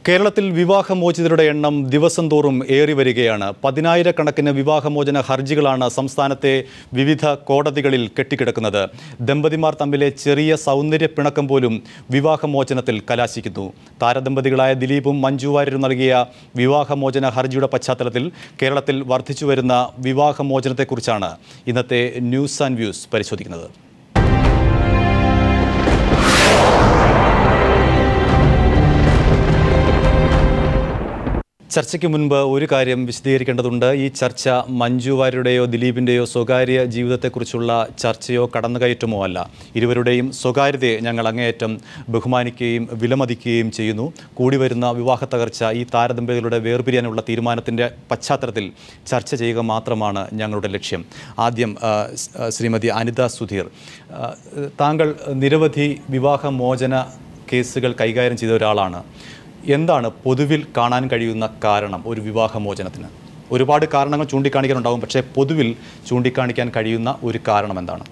കേരളത്തിൽ വിവാഹമോചിതരുടെ എണ്ണം ദിവസം തോറും ഏറി വരികയാണ് പതിനായിരക്കണക്കിന് വിവാഹമോചന ഹർജികളാണ് സംസ്ഥാനത്തെ വിവിധ കോടതികളിൽ കെട്ടിക്കിടക്കുന്നത് ദമ്പതിമാർ തമ്മിലെ ചെറിയ സൗന്ദര്യ പിണക്കം പോലും വിവാഹമോചനത്തിൽ കലാശിക്കുന്നു താരദമ്പതികളായ ദിലീപും മഞ്ജു വാര്യരും നൽകിയ വിവാഹമോചന ഹർജിയുടെ പശ്ചാത്തലത്തിൽ കേരളത്തിൽ വർദ്ധിച്ചുവരുന്ന വിവാഹമോചനത്തെക്കുറിച്ചാണ് ഇന്നത്തെ ന്യൂസ് ആൻഡ് വ്യൂസ് പരിശോധിക്കുന്നത് ചർച്ചയ്ക്ക് മുൻപ് ഒരു കാര്യം വിശദീകരിക്കേണ്ടതുണ്ട് ഈ ചർച്ച മഞ്ജു വാര്യരുടെയോ ദിലീപിൻ്റെയോ സ്വകാര്യ ജീവിതത്തെക്കുറിച്ചുള്ള ചർച്ചയോ കടന്നുകയറ്റമോ അല്ല ഇരുവരുടെയും സ്വകാര്യതയെ ഞങ്ങൾ അങ്ങേയറ്റം ബഹുമാനിക്കുകയും വിലമതിക്കുകയും ചെയ്യുന്നു കൂടി വരുന്ന വിവാഹ തകർച്ച ഈ താരദമ്പതികളുടെ വേർപിരിയാനുള്ള തീരുമാനത്തിൻ്റെ പശ്ചാത്തലത്തിൽ ചർച്ച ചെയ്യുക മാത്രമാണ് ഞങ്ങളുടെ ലക്ഷ്യം ആദ്യം ആ, സ്- ആ, ശ്രീമതി അനിത സുധീർ ആ, താങ്കൾ നിരവധി വിവാഹമോചന കേസുകൾ കൈകാര്യം ചെയ്ത ഒരാളാണ് എന്താണ് പൊതുവിൽ കാണാൻ കഴിയുന്ന കാരണം ഒരു വിവാഹമോചനത്തിന് ഒരുപാട് കാരണങ്ങൾ ചൂണ്ടിക്കാണിക്കാനുണ്ടാവും പക്ഷേ പൊതുവിൽ ചൂണ്ടിക്കാണിക്കാൻ കഴിയുന്ന ഒരു കാരണം എന്താണ്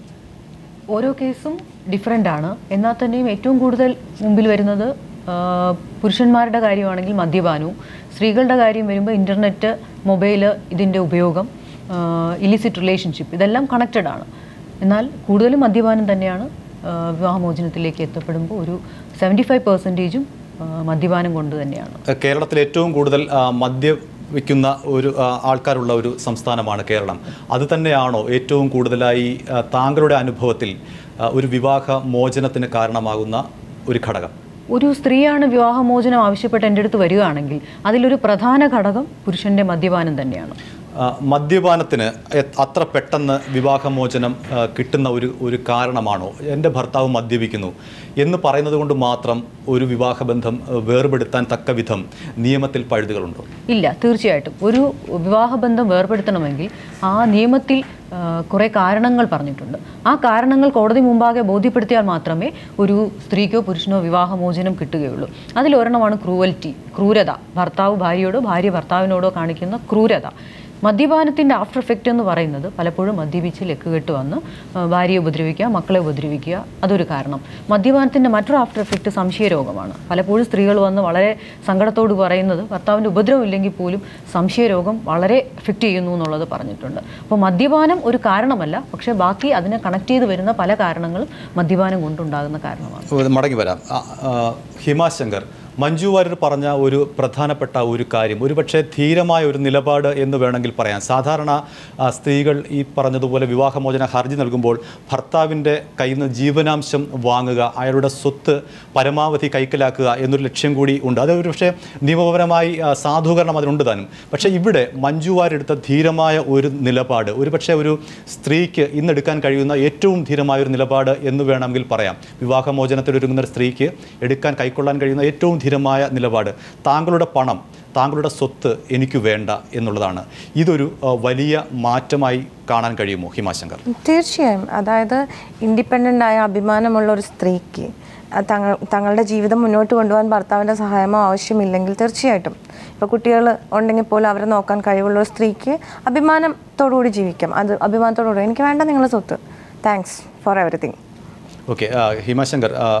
ഓരോ കേസും ഡിഫറെൻ്റ് ആണ് എന്നാൽ തന്നെയും ഏറ്റവും കൂടുതൽ മുമ്പിൽ വരുന്നത് ആ, പുരുഷന്മാരുടെ കാര്യമാണെങ്കിൽ മദ്യപാനവും സ്ത്രീകളുടെ കാര്യം വരുമ്പോൾ ഇൻ്റർനെറ്റ് മൊബൈല് ഇതിൻ്റെ ഉപയോഗം ഇലിസിറ്റ് റിലേഷൻഷിപ്പ് ഇതെല്ലാം കണക്റ്റഡ് ആണ് എന്നാൽ കൂടുതലും മദ്യപാനം തന്നെയാണ് ആ, വിവാഹമോചനത്തിലേക്ക് എത്തപ്പെടുമ്പോൾ ഒരു സെവൻറ്റി ഫൈവ് പെർസെൻറ്റേജും മദ്യപാനം കൊണ്ട് തന്നെയാണ് കേരളത്തിൽ ഏറ്റവും കൂടുതൽ ആ, മദ്യപിക്കുന്ന ഒരു ആ, ആൾക്കാരുള്ള ഒരു സംസ്ഥാനമാണ് കേരളം അത് തന്നെയാണോ ഏറ്റവും കൂടുതലായി ആ, താങ്കളുടെ അനുഭവത്തിൽ ആ, ഒരു വിവാഹ മോചനത്തിന് കാരണമാകുന്ന ഒരു ഘടകം ഒരു സ്ത്രീയാണ് വിവാഹമോചനം ആവശ്യപ്പെട്ട് എൻ്റെ അടുത്ത് വരികയാണെങ്കിൽ അതിലൊരു പ്രധാന ഘടകം പുരുഷൻ്റെ മദ്യപാനം തന്നെയാണ് ആ, മദ്യപാനത്തിന് എ- അത്ര പെട്ടെന്ന് വിവാഹമോചനം ആ, കിട്ടുന്ന ഒരു ഒരു കാരണമാണോ എൻ്റെ ഭർത്താവ് മദ്യപിക്കുന്നു എന്ന് പറയുന്നത് കൊണ്ട് മാത്രം ഒരു വിവാഹബന്ധം ആ, വേർപെടുത്താൻ തക്ക വിധം നിയമത്തിൽ പഴുതുകളുണ്ടോ ഇല്ല തീർച്ചയായിട്ടും ഒരു വിവാഹബന്ധം വേർപെടുത്തണമെങ്കിൽ ആ നിയമത്തിൽ ആ, കുറേ കാരണങ്ങൾ പറഞ്ഞിട്ടുണ്ട് ആ കാരണങ്ങൾ കോടതി മുമ്പാകെ ബോധ്യപ്പെടുത്തിയാൽ മാത്രമേ ഒരു സ്ത്രീക്കോ പുരുഷനോ വിവാഹമോചനം കിട്ടുകയുള്ളൂ അതിലൊരെണ്ണമാണ് ക്രൂവൽറ്റി ക്രൂരത ഭർത്താവ് ഭാര്യയോടോ ഭാര്യ ഭർത്താവിനോടോ കാണിക്കുന്ന ക്രൂരത മദ്യപാനത്തിൻ്റെ ആഫ്റ്റർ എഫക്റ്റ് എന്ന് പറയുന്നത് പലപ്പോഴും മദ്യപിച്ച് ലെക്കുകെട്ട് വന്ന് ആ, ഭാര്യയെ ഉപദ്രവിക്കുക മക്കളെ ഉപദ്രവിക്കുക അതൊരു കാരണം മദ്യപാനത്തിൻ്റെ മറ്റൊരു ആഫ്റ്റർ എഫക്റ്റ് സംശയരോഗമാണ് പലപ്പോഴും സ്ത്രീകൾ വന്ന് വളരെ സങ്കടത്തോട് പറയുന്നത് ഭർത്താവിൻ്റെ ഉപദ്രവം ഇല്ലെങ്കിൽ പോലും സംശയരോഗം വളരെ എഫക്റ്റ് ചെയ്യുന്നു എന്നുള്ളത് പറഞ്ഞിട്ടുണ്ട് അപ്പോൾ മദ്യപാനം ഒരു കാരണമല്ല പക്ഷേ ബാക്കി അതിനെ കണക്ട് ചെയ്ത് വരുന്ന പല കാരണങ്ങളും മദ്യപാനം കൊണ്ടുണ്ടാകുന്ന കാരണമാണ് മടങ്ങി വരാം ആ, ആ, ഹിമാശങ്കർ മഞ്ജു വാര്യർ പറഞ്ഞ ഒരു പ്രധാനപ്പെട്ട ഒരു കാര്യം ഒരുപക്ഷെ ധീരമായ ഒരു നിലപാട് എന്ന് വേണമെങ്കിൽ പറയാം സാധാരണ ആ, സ്ത്രീകൾ ഈ പറഞ്ഞതുപോലെ വിവാഹമോചന ഹർജി നൽകുമ്പോൾ ഭർത്താവിൻ്റെ കയ്യിൽ നിന്ന് ജീവനാംശം വാങ്ങുക അയാളുടെ സ്വത്ത് പരമാവധി കൈക്കലാക്കുക എന്നൊരു ലക്ഷ്യം കൂടി ഉണ്ട് അത് ഒരു പക്ഷേ നിയമപരമായി ആ, സാധൂകരണം അതിനുണ്ട് താനും പക്ഷേ ഇവിടെ മഞ്ജു വാരെടുത്ത ധീരമായ ഒരു നിലപാട് ഒരുപക്ഷെ ഒരു സ്ത്രീക്ക് ഇന്നെടുക്കാൻ കഴിയുന്ന ഏറ്റവും ധീരമായ ഒരു നിലപാട് എന്ന് വേണമെങ്കിൽ പറയാം വിവാഹമോചനത്തിൽ ഒരുങ്ങുന്ന ഒരു സ്ത്രീക്ക് എടുക്കാൻ കൈക്കൊള്ളാൻ കഴിയുന്ന ഏറ്റവും ധീരമായ നിലപാട് താങ്കളുടെ പണം താങ്കളുടെ സ്വത്ത് എനിക്ക് വേണ്ട എന്നുള്ളതാണ് ഇതൊരു ആ, വലിയ മാറ്റമായി കാണാൻ കഴിയുമോ ഹിമാശങ്കർ തീർച്ചയായും അതായത് ഇൻഡിപെൻഡൻ്റ് ആയ അഭിമാനമുള്ള ഒരു സ്ത്രീക്ക് ആ തങ്ങൾ തങ്ങളുടെ ജീവിതം മുന്നോട്ട് കൊണ്ടുപോകാൻ ഭർത്താവിൻ്റെ സഹായമോ ആവശ്യമില്ലെങ്കിൽ തീർച്ചയായിട്ടും ഇപ്പോൾ കുട്ടികൾ ഉണ്ടെങ്കിൽ പോലും അവരെ നോക്കാൻ കഴിവുള്ള ഒരു സ്ത്രീക്ക് അഭിമാനത്തോടുകൂടി ജീവിക്കാം അത് അഭിമാനത്തോടുകൂടി എനിക്ക് വേണ്ട നിങ്ങളുടെ സ്വത്ത് thanks for everything okay Himashankar ആ,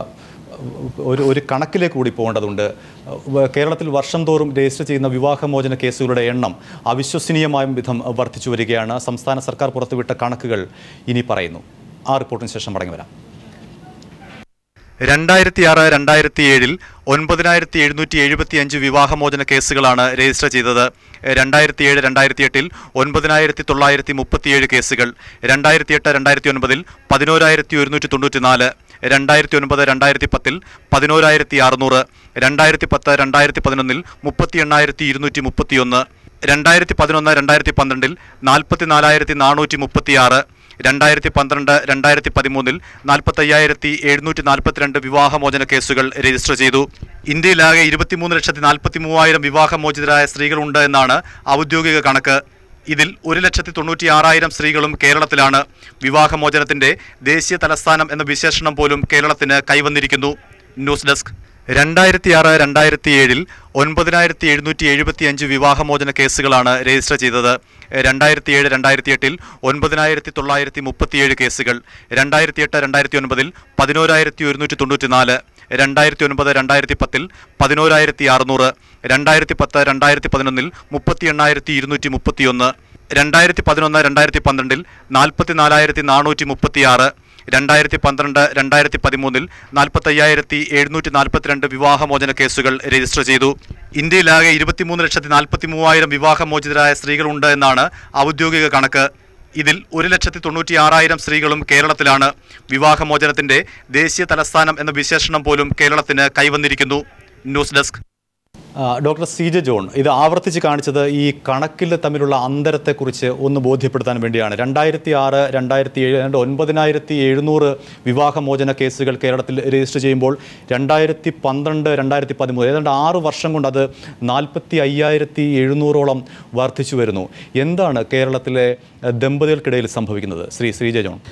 ഒരു ഒരു കണക്കിലേക്ക് കൂടി പോകേണ്ടതുണ്ട് വ- കേരളത്തിൽ വർഷം തോറും രജിസ്റ്റർ ചെയ്യുന്ന വിവാഹമോചന കേസുകളുടെ എണ്ണം അവിശ്വസനീയമായ വിധം വർദ്ധിച്ചു വരികയാണ് സംസ്ഥാന സർക്കാർ പുറത്തുവിട്ട കണക്കുകൾ ഇനി പറയുന്നു ആ റിപ്പോർട്ടിന് ശേഷം മടങ്ങി വരാം രണ്ടായിരത്തി ആറ് രണ്ടായിരത്തി ഏഴിൽ ഒൻപതിനായിരത്തി എഴുന്നൂറ്റി എഴുപത്തി അഞ്ച് വിവാഹമോചന കേസുകളാണ് രജിസ്റ്റർ ചെയ്തത് രണ്ടായിരത്തി ഏഴ് രണ്ടായിരത്തി എട്ടിൽ ഒൻപതിനായിരത്തി തൊള്ളായിരത്തി മുപ്പത്തിയേഴ് കേസുകൾ രണ്ടായിരത്തി എട്ട് രണ്ടായിരത്തി ഒൻപതിൽ പതിനോരായിരത്തി ഒരുന്നൂറ്റി തൊണ്ണൂറ്റി നാല് രണ്ടായിരത്തി ഒൻപത് രണ്ടായിരത്തി പത്തിൽ പതിനോരായിരത്തി അറുന്നൂറ് രണ്ടായിരത്തി പത്ത് രണ്ടായിരത്തി പതിനൊന്നിൽ മുപ്പത്തി എണ്ണായിരത്തി ഇരുന്നൂറ്റി മുപ്പത്തിയൊന്ന് രണ്ടായിരത്തി പതിനൊന്ന് രണ്ടായിരത്തി പന്ത്രണ്ടിൽ നാൽപ്പത്തി നാലായിരത്തി നാനൂറ്റി മുപ്പത്തിയാറ് രണ്ടായിരത്തി പന്ത്രണ്ട് രണ്ടായിരത്തി പതിമൂന്നിൽ നാൽപ്പത്തയ്യായിരത്തി എഴുന്നൂറ്റി നാൽപ്പത്തിരണ്ട് വിവാഹമോചന കേസുകൾ രജിസ്റ്റർ ചെയ്തു ഇന്ത്യയിലാകെ ഇരുപത്തിമൂന്ന് ലക്ഷത്തി നാൽപ്പത്തി മൂവായിരം വിവാഹമോചിതരായ സ്ത്രീകളുണ്ട് എന്നാണ് ഔദ്യോഗിക കണക്ക് ഇതിൽ ഒരു ലക്ഷത്തി തൊണ്ണൂറ്റി ആറായിരം സ്ത്രീകളും കേരളത്തിലാണ് വിവാഹമോചനത്തിന്റെ ദേശീയ തലസ്ഥാനം എന്ന വിശേഷണം പോലും കേരളത്തിന് കൈവന്നിരിക്കുന്നു ന്യൂസ് ഡെസ്ക് രണ്ടായിരത്തി ആറ് രണ്ടായിരത്തി ഏഴിൽ ഒൻപതിനായിരത്തി എഴുന്നൂറ്റി എഴുപത്തി അഞ്ച് വിവാഹമോചന കേസുകളാണ് രജിസ്റ്റർ ചെയ്തത് രണ്ടായിരത്തി ഏഴ് രണ്ടായിരത്തി എട്ടിൽ ഒൻപതിനായിരത്തി തൊള്ളായിരത്തി മുപ്പത്തിയേഴ് കേസുകൾ രണ്ടായിരത്തി എട്ട് രണ്ടായിരത്തി ഒൻപതിൽ പതിനോരായിരത്തി ഒരുന്നൂറ്റി തൊണ്ണൂറ്റി നാല് രണ്ടായിരത്തി ഒൻപത് രണ്ടായിരത്തി പത്തിൽ പതിനോരായിരത്തി അറുന്നൂറ് രണ്ടായിരത്തി പത്ത് രണ്ടായിരത്തി പതിനൊന്നിൽ മുപ്പത്തി എണ്ണായിരത്തി ഇരുന്നൂറ്റി മുപ്പത്തിയൊന്ന് രണ്ടായിരത്തി പതിനൊന്ന് രണ്ടായിരത്തി പന്ത്രണ്ടിൽ നാൽപ്പത്തി നാലായിരത്തി നാനൂറ്റി മുപ്പത്തിയാറ് രണ്ടായിരത്തി പന്ത്രണ്ട് രണ്ടായിരത്തി പതിമൂന്നിൽ നാൽപ്പത്തയ്യായിരത്തി എഴുന്നൂറ്റി നാൽപ്പത്തിരണ്ട് വിവാഹമോചന കേസുകൾ രജിസ്റ്റർ ചെയ്തു ഇന്ത്യയിലാകെ ഇരുപത്തിമൂന്ന് ലക്ഷത്തി നാൽപ്പത്തി മൂവായിരം വിവാഹമോചിതരായ സ്ത്രീകളുണ്ട് എന്നാണ് ഔദ്യോഗിക കണക്ക് ഇതിൽ ഒരു ലക്ഷത്തി തൊണ്ണൂറ്റി ആറായിരം സ്ത്രീകളും കേരളത്തിലാണ് വിവാഹമോചനത്തിന്റെ ദേശീയ തലസ്ഥാനം എന്ന വിശേഷണം പോലും കേരളത്തിന് കൈവന്നിരിക്കുന്നു ന്യൂസ് ഡെസ്ക് ആ, ഡോക്ടർ സി ജെ ജോൺ ഇത് ആവർത്തിച്ച് കാണിച്ചത് ഈ കണക്കിൽ തമ്മിലുള്ള അന്തരത്തെക്കുറിച്ച് ഒന്ന് ബോധ്യപ്പെടുത്താൻ വേണ്ടിയാണ് രണ്ടായിരത്തി ആറ് രണ്ടായിരത്തി ഏഴ് ഏതാണ്ട് ഒൻപതിനായിരത്തി എഴുന്നൂറ് വിവാഹമോചന കേസുകൾ കേരളത്തിൽ രജിസ്റ്റർ ചെയ്യുമ്പോൾ രണ്ടായിരത്തി പന്ത്രണ്ട് രണ്ടായിരത്തി പതിമൂന്ന് ഏതാണ്ട് ആറ് വർഷം കൊണ്ട് അത് നാൽപ്പത്തി അയ്യായിരത്തി എഴുന്നൂറോളം വർദ്ധിച്ചു വരുന്നു എന്താണ് കേരളത്തിലെ എഹ്, ദമ്പതികൾക്കിടയിൽ സംഭവിക്കുന്നത് ശ്രീ ശ്രീ ജെ ജോൺ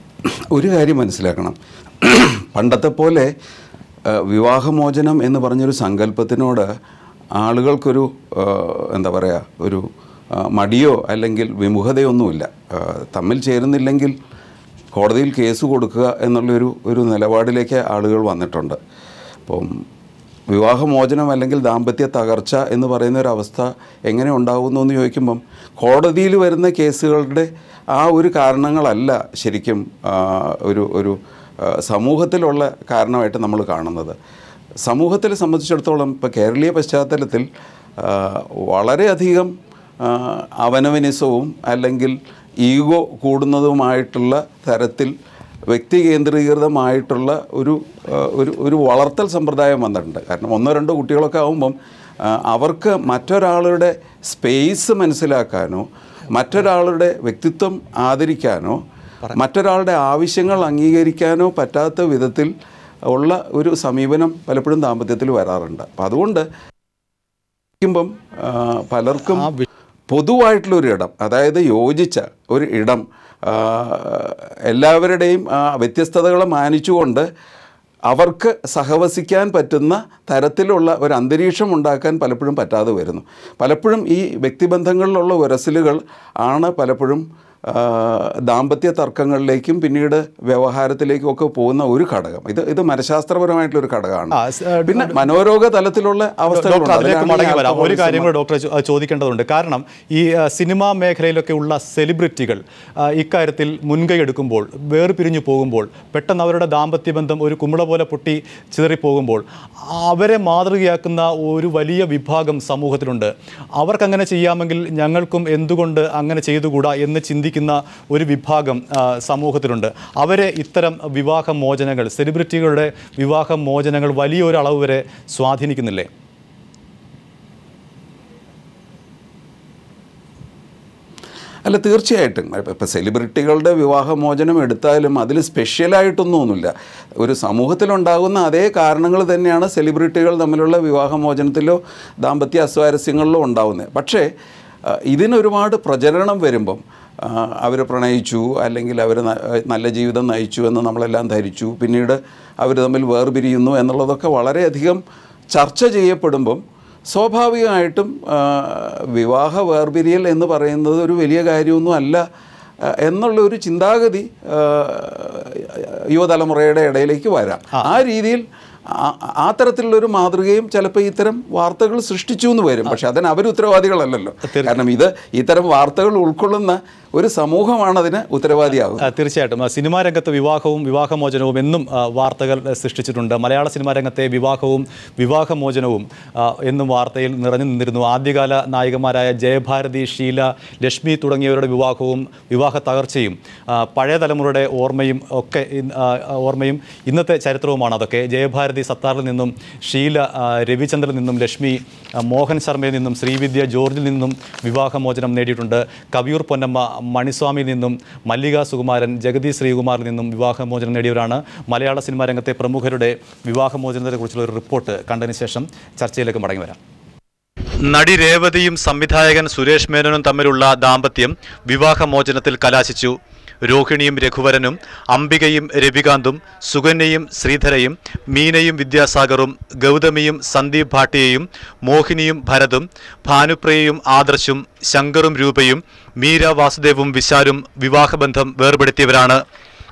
ഒരു കാര്യം മനസ്സിലാക്കണം പണ്ടത്തെ പോലെ ആ, വിവാഹമോചനം എന്ന് പറഞ്ഞൊരു സങ്കല്പത്തിനോട് ആളുകൾക്കൊരു ആ, എന്താ പറയുക ഒരു ആ, മടിയോ അല്ലെങ്കിൽ വിമുഖതയൊന്നുമില്ല ആ, തമ്മിൽ ചേരുന്നില്ലെങ്കിൽ കോടതിയിൽ കേസ് കൊടുക്കുക എന്നുള്ളൊരു ഒരു നിലപാടിലേക്ക് ആളുകൾ വന്നിട്ടുണ്ട് അപ്പം വിവാഹമോചനം അല്ലെങ്കിൽ ദാമ്പത്യ തകർച്ച എന്ന് പറയുന്ന ഒരു അവസ്ഥ എങ്ങനെ ഉണ്ടാകുന്നു എന്ന് ചോദിക്കുമ്പം കോടതിയിൽ വരുന്ന കേസുകളുടെ ആ ഒരു കാരണങ്ങളല്ല ശരിക്കും ആ, ഒരു ഒരു ആ, സമൂഹത്തിലുള്ള കാരണമായിട്ട് നമ്മൾ കാണുന്നത് സമൂഹത്തെ സംബന്ധിച്ചിടത്തോളം ഇപ്പോൾ കേരളീയ പശ്ചാത്തലത്തിൽ ആ, വളരെയധികം ആ, അവനവനിസവും അല്ലെങ്കിൽ ഈഗോ കൂടുന്നതുമായിട്ടുള്ള തരത്തിൽ വ്യക്തി കേന്ദ്രീകൃതമായിട്ടുള്ള ഒരു ആ, ഒരു ഒരു വളർത്തൽ സമ്പ്രദായം വന്നിട്ടുണ്ട് കാരണം ഒന്നോ രണ്ടോ കുട്ടികളൊക്കെ ആകുമ്പം ആ, അവർക്ക് മറ്റൊരാളുടെ സ്പേസ് മനസ്സിലാക്കാനോ മറ്റൊരാളുടെ വ്യക്തിത്വം ആദരിക്കാനോ മറ്റൊരാളുടെ ആവശ്യങ്ങൾ അംഗീകരിക്കാനോ പറ്റാത്ത വിധത്തിൽ ഉള്ള ഒരു സമീപനം പലപ്പോഴും ദാമ്പത്യത്തിൽ വരാറുണ്ട് അപ്പം അതുകൊണ്ട് ക്കുമ്പം ആ, പലർക്കും പൊതുവായിട്ടുള്ള ഒരു ഇടം അതായത് യോജിച്ച ഒരു ഇടം ആ, എല്ലാവരുടെയും ആ, വ്യത്യസ്തതകളെ മാനിച്ചുകൊണ്ട് അവർക്ക് സഹവസിക്കാൻ പറ്റുന്ന തരത്തിലുള്ള ഒരു അന്തരീക്ഷം ഉണ്ടാക്കാൻ പലപ്പോഴും പറ്റാതെ വരുന്നു പലപ്പോഴും ഈ വ്യക്തിബന്ധങ്ങളിലുള്ള ഉരസലുകൾ ആണ് പലപ്പോഴും ആ, ദാമ്പത്യ തർക്കങ്ങളിലേക്കും പിന്നീട് വ്യവഹാരത്തിലേക്കും ഒക്കെ പോകുന്ന ഒരു ഘടകം ഇത് ഇത് മനഃശാസ്ത്രപരമായിട്ടുള്ള ഒരു ഘടകമാണ് ആ, സ്- ആ, പിന്നെ മനോരോഗ തലത്തിലുള്ള അവസ്ഥകളുണ്ട് ഡോക്ടർ അതിലേക്ക് അതിനാണ് ഈ മടങ്ങി വരാം ഒരു alcoholism. കാര്യം കൂടെ ഡോക്ടർ ചോ- ചോദിക്കേണ്ടതുണ്ട് കാരണം ഈ ആ, സിനിമാ മേഖലയിലൊക്കെ ഉള്ള സെലിബ്രിറ്റികൾ ആ, ഇക്കാര്യത്തിൽ മുൻകൈ എടുക്കുമ്പോൾ വേർപിരിഞ്ഞു പോകുമ്പോൾ പെട്ടെന്ന് അവരുടെ ദാമ്പത്യ ബന്ധം ഒരു കുമിള പോലെ പൊട്ടി ചിതറിപ്പോകുമ്പോൾ അവരെ മാതൃകയാക്കുന്ന ഒരു വലിയ വിഭാഗം സമൂഹത്തിലുണ്ട് അവർക്കങ്ങനെ ചെയ്യാമെങ്കിൽ ഞങ്ങൾക്കും എന്തുകൊണ്ട് അങ്ങനെ ചെയ്തുകൂടാ എന്ന് ചിന്തിക്കുന്ന ഒരു വിഭാഗം ആ, സമൂഹത്തിലുണ്ട് അവരെ ഇത്തരം വിവാഹ മോചനങ്ങൾ സെലിബ്രിറ്റികളുടെ വിവാഹ മോചനങ്ങൾ വലിയൊരു അളവ് വരെ സ്വാധീനിക്കുന്നില്ലേ അല്ല തീർച്ചയായിട്ടും ഇപ്പം സെലിബ്രിറ്റികളുടെ വിവാഹമോചനം എടുത്താലും അതിൽ സ്പെഷ്യലായിട്ടൊന്നുമില്ല ഒരു സമൂഹത്തിലുണ്ടാകുന്ന അതേ കാരണങ്ങൾ തന്നെയാണ് സെലിബ്രിറ്റികൾ തമ്മിലുള്ള വിവാഹമോചനത്തിലോ ദാമ്പത്യ അസ്വാരസ്യങ്ങളിലോ ഉണ്ടാകുന്നത് പക്ഷേ ആ, ഇതിനൊരുപാട് പ്രചരണം വരുമ്പം അവർ പ്രണയിച്ചു അല്ലെങ്കിൽ അവർ നല്ല ജീവിതം നയിച്ചു എന്ന് നമ്മളെല്ലാം ധരിച്ചു പിന്നീട് അവർ തമ്മിൽ വേർപിരിയുന്നു എന്നുള്ളതൊക്കെ വളരെയധികം ചർച്ച ചെയ്യപ്പെടുമ്പം സ്വാഭാവികമായിട്ടും ആ, വിവാഹ വേർപിരിയൽ എന്ന് പറയുന്നത് ഒരു വലിയ കാര്യമൊന്നും അല്ല ആ, എന്നുള്ള ഒരു ചിന്താഗതി ആ, യുവതലമുറയുടെ ഇടയിലേക്ക് വരാം ആ രീതിയിൽ ആ- ആ തരത്തിലുള്ളൊരു മാതൃകയും ചിലപ്പോൾ ഇത്തരം വാർത്തകൾ സൃഷ്ടിച്ചു എന്ന് വരും പക്ഷെ അതിന് അവർ ഉത്തരവാദികളല്ലല്ലോ കാരണം ഇത് ഇത്തരം വാർത്തകൾ ഉൾക്കൊള്ളുന്ന ഒരു സമൂഹമാണ് അതിന് ഉത്തരവാദിയാകുന്നത് ആ, തീർച്ചയായിട്ടും ആ, സിനിമാ രംഗത്ത് വിവാഹവും വിവാഹമോചനവും എന്നും ആ, വാർത്തകൾ ആ, സൃഷ്ടിച്ചിട്ടുണ്ട് മലയാള സിനിമാ രംഗത്തെ വിവാഹവും വിവാഹമോചനവും ആ, എന്നും വാർത്തയിൽ നിറഞ്ഞു നിന്നിരുന്നു ആദ്യകാല നായികമാരായ ജയഭാരതി ഷീല ലക്ഷ്മി തുടങ്ങിയവരുടെ വിവാഹവും വിവാഹ തകർച്ചയും ആ, പഴയ തലമുറയുടെ ഓർമ്മയും ഒക്കെ ഇൻ- ആ, ആ, ഓർമ്മയും ഇന്നത്തെ ചരിത്രവുമാണ് അതൊക്കെ ജയഭാരതി സത്താറിൽ നിന്നും ഷീല ആ, രവിചന്ദ്രനിൽ നിന്നും ലക്ഷ്മി ആ, മോഹൻ ശർമ്മയിൽ നിന്നും ശ്രീവിദ്യ ജോർജിൽ നിന്നും വിവാഹമോചനം നേടിയിട്ടുണ്ട് കവിയൂർ പൊന്നമ്മ മണിസ്വാമിയിൽ നിന്നും മല്ലിക സുകുമാരൻ ജഗതി ശ്രീകുമാറിൽ നിന്നും വിവാഹമോചനം നേടിയവരാണ് മലയാള സിനിമാ രംഗത്തെ പ്രമുഖരുടെ വിവാഹമോചനത്തെക്കുറിച്ചുള്ള ഒരു റിപ്പോർട്ട് കണ്ടതിന് ശേഷം ചർച്ചയിലേക്ക് മടങ്ങി വരാം നടി രേവതിയും സംവിധായകൻ സുരേഷ് മേനോനും തമ്മിലുള്ള ദാമ്പത്യം വിവാഹമോചനത്തിൽ കലാശിച്ചു രോഹിണിയും രഘുവരനും അംബികയും രവികാന്തും സുകന്യയും ശ്രീധരയും മീനയും വിദ്യാസാഗറും ഗൗതമിയും സന്ദീപ് ഭാട്ടിയയും മോഹിനിയും ഭരതും ഭാനുപ്രിയയും ആദർശും ശങ്കറും രൂപയും മീര വാസുദേവും വിശാലും വിവാഹബന്ധം വേർപെടുത്തിയവരാണ്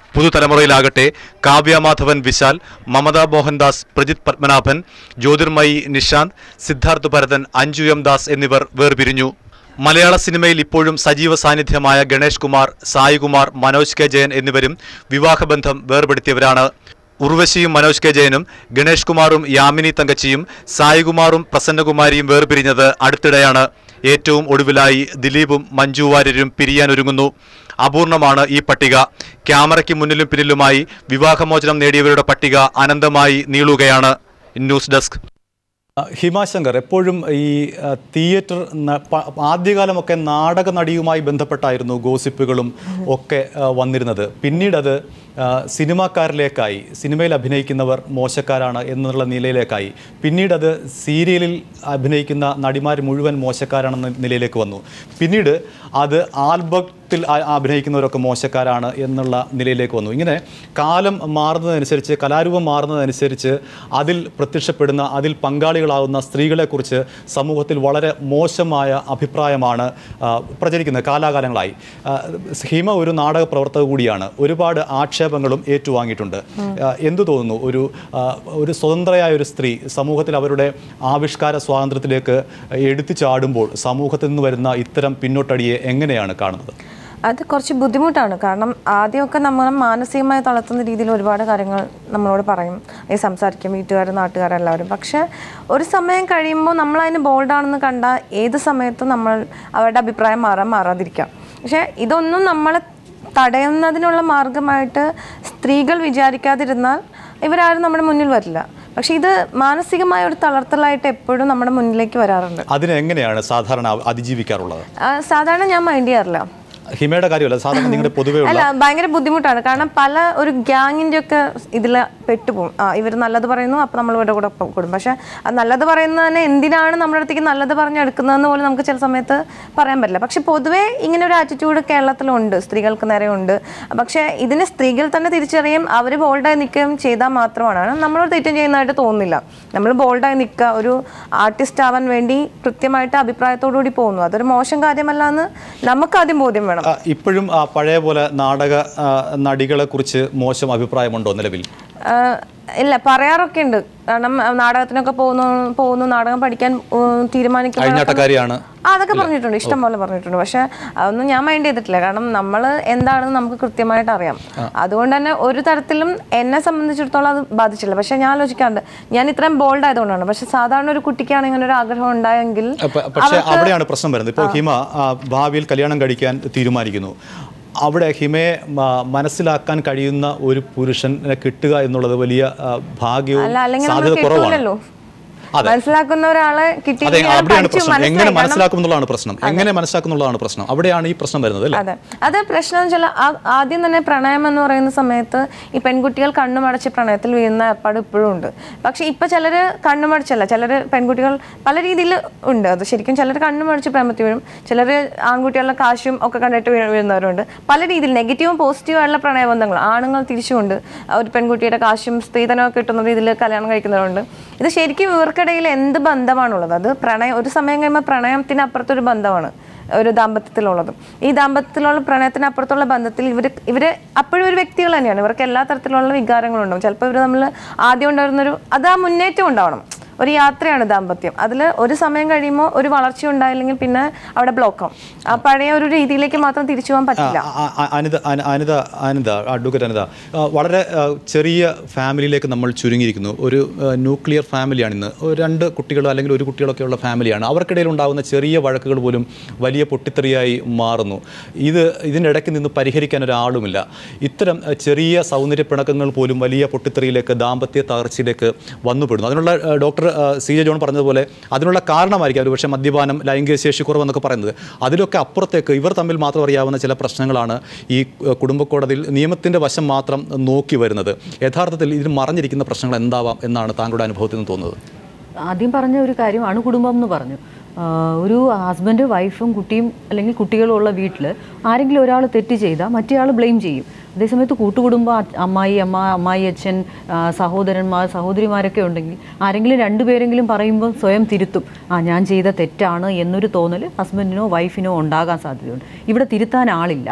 പുതുതലമുറയിലാകട്ടെ കാവ്യ മാധവൻ വിശാൽ മമത മോഹൻദാസ് പ്രജിത് പത്മനാഭൻ ജ്യോതിർമയി നിഷാന്ത് സിദ്ധാർത്ഥ് ഭരതൻ അഞ്ജു എം ദാസ് എന്നിവർ വേർപിരിഞ്ഞു മലയാള സിനിമയിൽ ഇപ്പോഴും സജീവ സാന്നിധ്യമായ ഗണേഷ് കുമാർ സായികുമാർ മനോജ് കെ ജയൻ എന്നിവരും വിവാഹബന്ധം വേർപെടുത്തിയവരാണ് ഉർവശിയും മനോജ് കെ ജയനും ഗണേഷ് കുമാറും യാമിനി തങ്കച്ചിയും സായികുമാറും പ്രസന്നകുമാരിയും വേർപിരിഞ്ഞത് അടുത്തിടെയാണ് ഏറ്റവും ഒടുവിലായി ദിലീപും മഞ്ജു വാര്യരും പിരിയാനൊരുങ്ങുന്നു അപൂർണമാണ് ഈ പട്ടിക ക്യാമറയ്ക്ക് മുന്നിലും പിന്നിലുമായി വിവാഹമോചനം നേടിയവരുടെ പട്ടിക അനന്തമായി നീളുകയാണ് ന്യൂസ് ഡെസ്ക് ആ, ഹിമാശങ്കർ എപ്പോഴും ഈ ആ, തിയേറ്റർ ന- പ- ആദ്യകാലമൊക്കെ നാടക നടിയുമായി ബന്ധപ്പെട്ടായിരുന്നു ഗോസിപ്പുകളും ഒക്കെ ആ, വന്നിരുന്നത് പിന്നീട് അത് ആ, സിനിമാക്കാരിലേക്കായി സിനിമയിൽ അഭിനയിക്കുന്നവർ മോശക്കാരാണ് എന്നുള്ള നിലയിലേക്കായി പിന്നീട് അത് സീരിയലിൽ അഭിനയിക്കുന്ന നടിമാർ മുഴുവൻ മോശക്കാരാണെന്ന നിലയിലേക്ക് വന്നു പിന്നീട് അത് ആൽബത്തിൽ ആ- അഭിനയിക്കുന്നവരൊക്കെ മോശക്കാരാണ് എന്നുള്ള നിലയിലേക്ക് വന്നു ഇങ്ങനെ കാലം മാറുന്നതനുസരിച്ച് കലാരൂപം മാറുന്നതനുസരിച്ച് അതിൽ പ്രത്യക്ഷപ്പെടുന്ന അതിൽ പങ്കാളികളാവുന്ന സ്ത്രീകളെക്കുറിച്ച് സമൂഹത്തിൽ വളരെ മോശമായ അഭിപ്രായമാണ് ആ, പ്രചരിക്കുന്നത് കാലാകാലങ്ങളായി ആ, ഹിമ ഒരു നാടക പ്രവർത്തക കൂടിയാണ് ഒരുപാട് ആക്ഷേപങ്ങളും ഏറ്റുവാങ്ങിയിട്ടുണ്ട് ആ, എന്തു തോന്നുന്നു ഒരു ആ, ഒരു സ്വതന്ത്രയായ ഒരു സ്ത്രീ സമൂഹത്തിൽ അവരുടെ ആവിഷ്കാര സ്വാതന്ത്ര്യത്തിലേക്ക് എടുത്തു ചാടുമ്പോൾ സമൂഹത്തിൽ നിന്ന് വരുന്ന ഇത്തരം പിന്നോട്ടടിയെ എങ്ങനെയാണ് കാണുന്നത് അത് കുറച്ച് ബുദ്ധിമുട്ടാണ് കാരണം ആദ്യമൊക്കെ നമ്മൾ മാനസികമായി തളർത്തുന്ന രീതിയിൽ ഒരുപാട് കാര്യങ്ങൾ നമ്മളോട് പറയും ഈ സംസാരിക്കും വീട്ടുകാർ നാട്ടുകാരെല്ലാവരും പക്ഷേ ഒരു സമയം കഴിയുമ്പോൾ നമ്മൾ അതിന് ബോൾഡാണെന്ന് കണ്ട ഏത് സമയത്തും നമ്മൾ അവരുടെ അഭിപ്രായം മാറാൻ മാറാതിരിക്കാം പക്ഷേ ഇതൊന്നും നമ്മളെ തടയുന്നതിനുള്ള മാർഗമായിട്ട് സ്ത്രീകൾ വിചാരിക്കാതിരുന്നാൽ ഇവരാരും നമ്മുടെ മുന്നിൽ വരില്ല പക്ഷേ ഇത് മാനസികമായ ഒരു തളർത്തലായിട്ട് എപ്പോഴും നമ്മുടെ മുന്നിലേക്ക് വരാറുണ്ട് അതിനെ എങ്ങനെയാണ് സാധാരണ അതിജീവിക്കാറുള്ളത് ആ, സാധാരണ ഞാൻ മൈൻഡ് ചെയ്യാറില്ല ഹിമയുടെ കാര്യമല്ല സാധാരണ നിങ്ങളുടെ പൊതുവേ ഉള്ള അല്ല ഭയങ്കര ബുദ്ധിമുട്ടാണ് കാരണം പല ഒരു ഗ്യാങ്ങിന്റെ ഒക്കെ ഇതിൽ പെട്ടുപോകും ആ ഇവർ നല്ലത് പറയുന്നു അപ്പൊ നമ്മൾ ഇവരുടെ കൂടെ ഒപ്പം കൂടും പക്ഷെ ആ നല്ലത് പറയുന്നതിന് എന്തിനാണ് നമ്മുടെ അടുത്തേക്ക് നല്ലത് പറഞ്ഞെടുക്കുന്നതെന്ന് പോലും നമുക്ക് ചില സമയത്ത് പറയാൻ പറ്റില്ല പക്ഷെ പൊതുവേ ഇങ്ങനെ ഒരു ആറ്റിറ്റ്യൂഡ് കേരളത്തിലുണ്ട് സ്ത്രീകൾക്ക് നേരെ ഉണ്ട് പക്ഷെ ഇതിന് സ്ത്രീകൾ തന്നെ തിരിച്ചറിയും അവർ ബോൾഡായി നിൽക്കുകയും ചെയ്താൽ മാത്രമാണ് നമ്മളൊരു തെറ്റും ചെയ്യുന്നതായിട്ട് തോന്നുന്നില്ല നമ്മൾ ബോൾഡായി നിൽക്കുക ഒരു ആർട്ടിസ്റ്റ് ആവാൻ വേണ്ടി കൃത്യമായിട്ട് അഭിപ്രായത്തോടു കൂടി പോകുന്നു അതൊരു മോശം കാര്യമല്ല എന്ന് നമുക്ക് ആദ്യം ബോധ്യം വേണം ആ, ഇപ്പോഴും ആ പഴയ പോലെ നാടക ആ, നടികളെ കുറിച്ച് മോശം അഭിപ്രായമുണ്ടോ നിലവിൽ ആഹ് ഇല്ല പറയാറൊക്കെ ഉണ്ട് കാരണം ആ, നാടകത്തിനൊക്കെ പോകുന്നു പോകുന്നു നാടകം പഠിക്കാൻ ഉം, തീരുമാനിക്കുമ്പോൾ അഴിഞ്ഞാട്ടക്കാരിയാണ് ആ, അതൊക്കെ പറഞ്ഞിട്ടുണ്ട് ഇഷ്ടം പോലെ പറഞ്ഞിട്ടുണ്ട് പക്ഷെ അതൊന്നും ഞാൻ മൈൻഡ് ചെയ്തിട്ടില്ല കാരണം നമ്മൾ എന്താണെന്ന് നമുക്ക് കൃത്യമായിട്ട് അറിയാം അതുകൊണ്ട് തന്നെ ഒരു തരത്തിലും എന്നെ സംബന്ധിച്ചിടത്തോളം അത് ബാധിച്ചില്ല പക്ഷെ ഞാൻ ആലോചിക്കാറുണ്ട് ഞാൻ ഇത്രയും ബോൾഡ് ആയതുകൊണ്ടാണ് പക്ഷെ സാധാരണ ഒരു കുട്ടിക്കാണ് ഇങ്ങനെ ഒരു ആഗ്രഹം ഉണ്ടായെങ്കിൽ പ- പക്ഷേ അവിടെയാണ് പ്രശ്നം വരുന്നത് ഇപ്പോൾ ഹിമ ആ, ഭാവിയിൽ കല്യാണം കഴിക്കാൻ തീരുമാനിക്കുന്നു അവിടെ ഹിമയെ മ, മനസ്സിലാക്കാൻ കഴിയുന്ന ഒരു പുരുഷനെ കിട്ടുക എന്നുള്ളത് വലിയ ആ, ഭാഗ്യവും അല്ല അല്ലെങ്കിൽ നമ്മൾ സാധ്യത കുറവാണ് കിട്ടൂലല്ലോ അതെ. മനസ്സിലാക്കുന്ന ഒരാളെ അതെ കിട്ടിയെങ്കിൽ അവിടെയാണ് പഠിച്ചു പ്രശ്നം എങ്ങനെ മനസ്സിലായി കാരണം- മനസ്സിലാക്കുന്നുള്ളതാണ് പ്രശ്നം എങ്ങനെ മനസ്സിലാക്കുന്നുള്ളതാണ് പ്രശ്നം അവിടെയാണ് ഈ പ്രശ്നം വരുന്നത് അല്ലേ അതെ അത് പ്രശ്നം വെച്ചാൽ ആദ്യം തന്നെ പ്രണയം എന്ന് പറയുന്ന സമയത്ത് ഈ പെൺകുട്ടികൾ കണ്ണുമടച്ച് പ്രണയത്തിൽ വീഴുന്ന ഏർപ്പാട് ഇപ്പോഴും ഉണ്ട് പക്ഷെ ഇപ്പൊ ചിലര് കണ്ണുമടച്ചല്ല ചിലര് പെൺകുട്ടികൾ പല രീതിയിൽ ഉണ്ട് അത് ശരിക്കും ചിലർ കണ്ണുമടച്ച് പ്രേമത്തിൽ വീഴും ചിലർ ആൺകുട്ടികളുടെ കാശും ഒക്കെ കണ്ടിട്ട് വീഴ് വീഴുന്നവരുണ്ട് പല രീതിയിൽ നെഗറ്റീവും പോസിറ്റീവും ആയിട്ടുള്ള പ്രണയബന്ധങ്ങൾ ആണുങ്ങൾ തിരിച്ചുകൊണ്ട് ഒരു പെൺകുട്ടിയുടെ കാശും സ്ത്രീധനമൊക്കെ കിട്ടുന്ന രീതിയിൽ കല്യാണം കഴിക്കുന്നവരുണ്ട് ഇത് ശരിക്കും ഇവർക്കിടയിൽ എന്ത് ബന്ധമാണുള്ളത് അത് പ്രണയം ഒരു സമയം കഴിയുമ്പോൾ പ്രണയത്തിന് അപ്പുറത്തൊരു ബന്ധമാണ് ഒരു ദാമ്പത്യത്തിലുള്ളതും ഈ ദാമ്പത്യത്തിലുള്ള പ്രണയത്തിന് അപ്പുറത്തുള്ള ബന്ധത്തിൽ ഇവർ ഇവർ അപ്പോഴും ഒരു വ്യക്തികൾ തന്നെയാണ് ഇവർക്ക് എല്ലാ തരത്തിലുള്ള വികാരങ്ങളും ഉണ്ടാവും ചിലപ്പോൾ ഇവർ നമ്മൾ ആദ്യം ഉണ്ടായിരുന്നൊരു അത് ആ മുന്നേറ്റം ഉണ്ടാവണം ഒരു യാത്രയാണ് ദാമ്പത്യം അതിൽ ഒരു സമയം കഴിയുമ്പോൾ ഒരു വളർച്ച ഉണ്ടായില്ലെങ്കിൽ പിന്നെ അവിടെ ബ്ലോക്കാവും ആ പഴയ ഒരു രീതിയിലേക്ക് മാത്രം തിരിച്ചു പോകാൻ പറ്റില്ല ആ, ആ, അനിത അന- അനിത അനിത അഡ്വക്കേറ്റ് അനിത ആ, വളരെ ആ, ചെറിയ ഫാമിലിയിലേക്ക് നമ്മൾ ചുരുങ്ങിയിരിക്കുന്നു ഒരു ആ, ന്യൂക്ലിയർ ഫാമിലിയാണ് ഇന്ന് ഒരു രണ്ട് കുട്ടികളോ അല്ലെങ്കിൽ ഒരു കുട്ടികളൊക്കെ ഉള്ള ഫാമിലിയാണ് അവർക്കിടയിൽ ഉണ്ടാകുന്ന ചെറിയ വഴക്കുകൾ പോലും വലിയ പൊട്ടിത്തെറിയായി മാറുന്നു ഇത് ഇതിൻ്റെ ഇടയ്ക്ക് നിന്ന് പരിഹരിക്കാൻ ഒരാളുമില്ല ഇത്തരം ആ, ചെറിയ സൗന്ദര്യ പിണക്കങ്ങൾ പോലും വലിയ പൊട്ടിത്തെറിയിലേക്ക് ദാമ്പത്യ തകർച്ചയിലേക്ക് വന്നുപെടുന്നു അതിനുള്ള ആ, ഡോക്ടർ ആ, സി ജെ ജോൺ പറഞ്ഞതുപോലെ അതിനുള്ള കാരണമായിരിക്കും അവർ പക്ഷേ മദ്യപാനം ലൈംഗിക ശേഷി കുറവെന്നൊക്കെ പറയുന്നത് അതിലൊക്കെ അപ്പുറത്തേക്ക് ഇവർ തമ്മിൽ മാത്രം അറിയാവുന്ന ചില പ്രശ്നങ്ങളാണ് ഈ ഏഹ്, കുടുംബക്കോടതിയിൽ നിയമത്തിൻ്റെ വശം മാത്രം നോക്കി വരുന്നത് യഥാർത്ഥത്തിൽ ഇതിൽ മറഞ്ഞിരിക്കുന്ന പ്രശ്നങ്ങൾ എന്താവാം എന്നാണ് താങ്കളുടെ അനുഭവത്തിൽ നിന്ന് തോന്നുന്നത് ആദ്യം പറഞ്ഞ ഒരു കാര്യം അണുകുടുംബം എന്ന് പറഞ്ഞു ആഹ് ഒരു ഹസ്ബൻഡ് വൈഫും കുട്ടിയും അല്ലെങ്കിൽ കുട്ടികളും ഉള്ള വീട്ടിൽ ആരെങ്കിലും ഒരാൾ തെറ്റ് ചെയ്താൽ മറ്റേയാൾ ബ്ലെയിം ചെയ്യും അതേസമയത്ത് കൂട്ടുകുടുംബം അ- അമ്മായി അമ്മ അമ്മായി അച്ഛൻ ആഹ് സഹോദരന്മാർ സഹോദരിമാരൊക്കെ ഉണ്ടെങ്കിൽ ആരെങ്കിലും രണ്ടുപേരെങ്കിലും പറയുമ്പോൾ സ്വയം തിരുത്തും ആ ഞാൻ ചെയ്ത തെറ്റാണ് എന്നൊരു തോന്നൽ ഹസ്ബൻഡിനോ വൈഫിനോ ഉണ്ടാകാൻ സാധ്യതയുണ്ട് ഇവിടെ തിരുത്താൻ ആളില്ല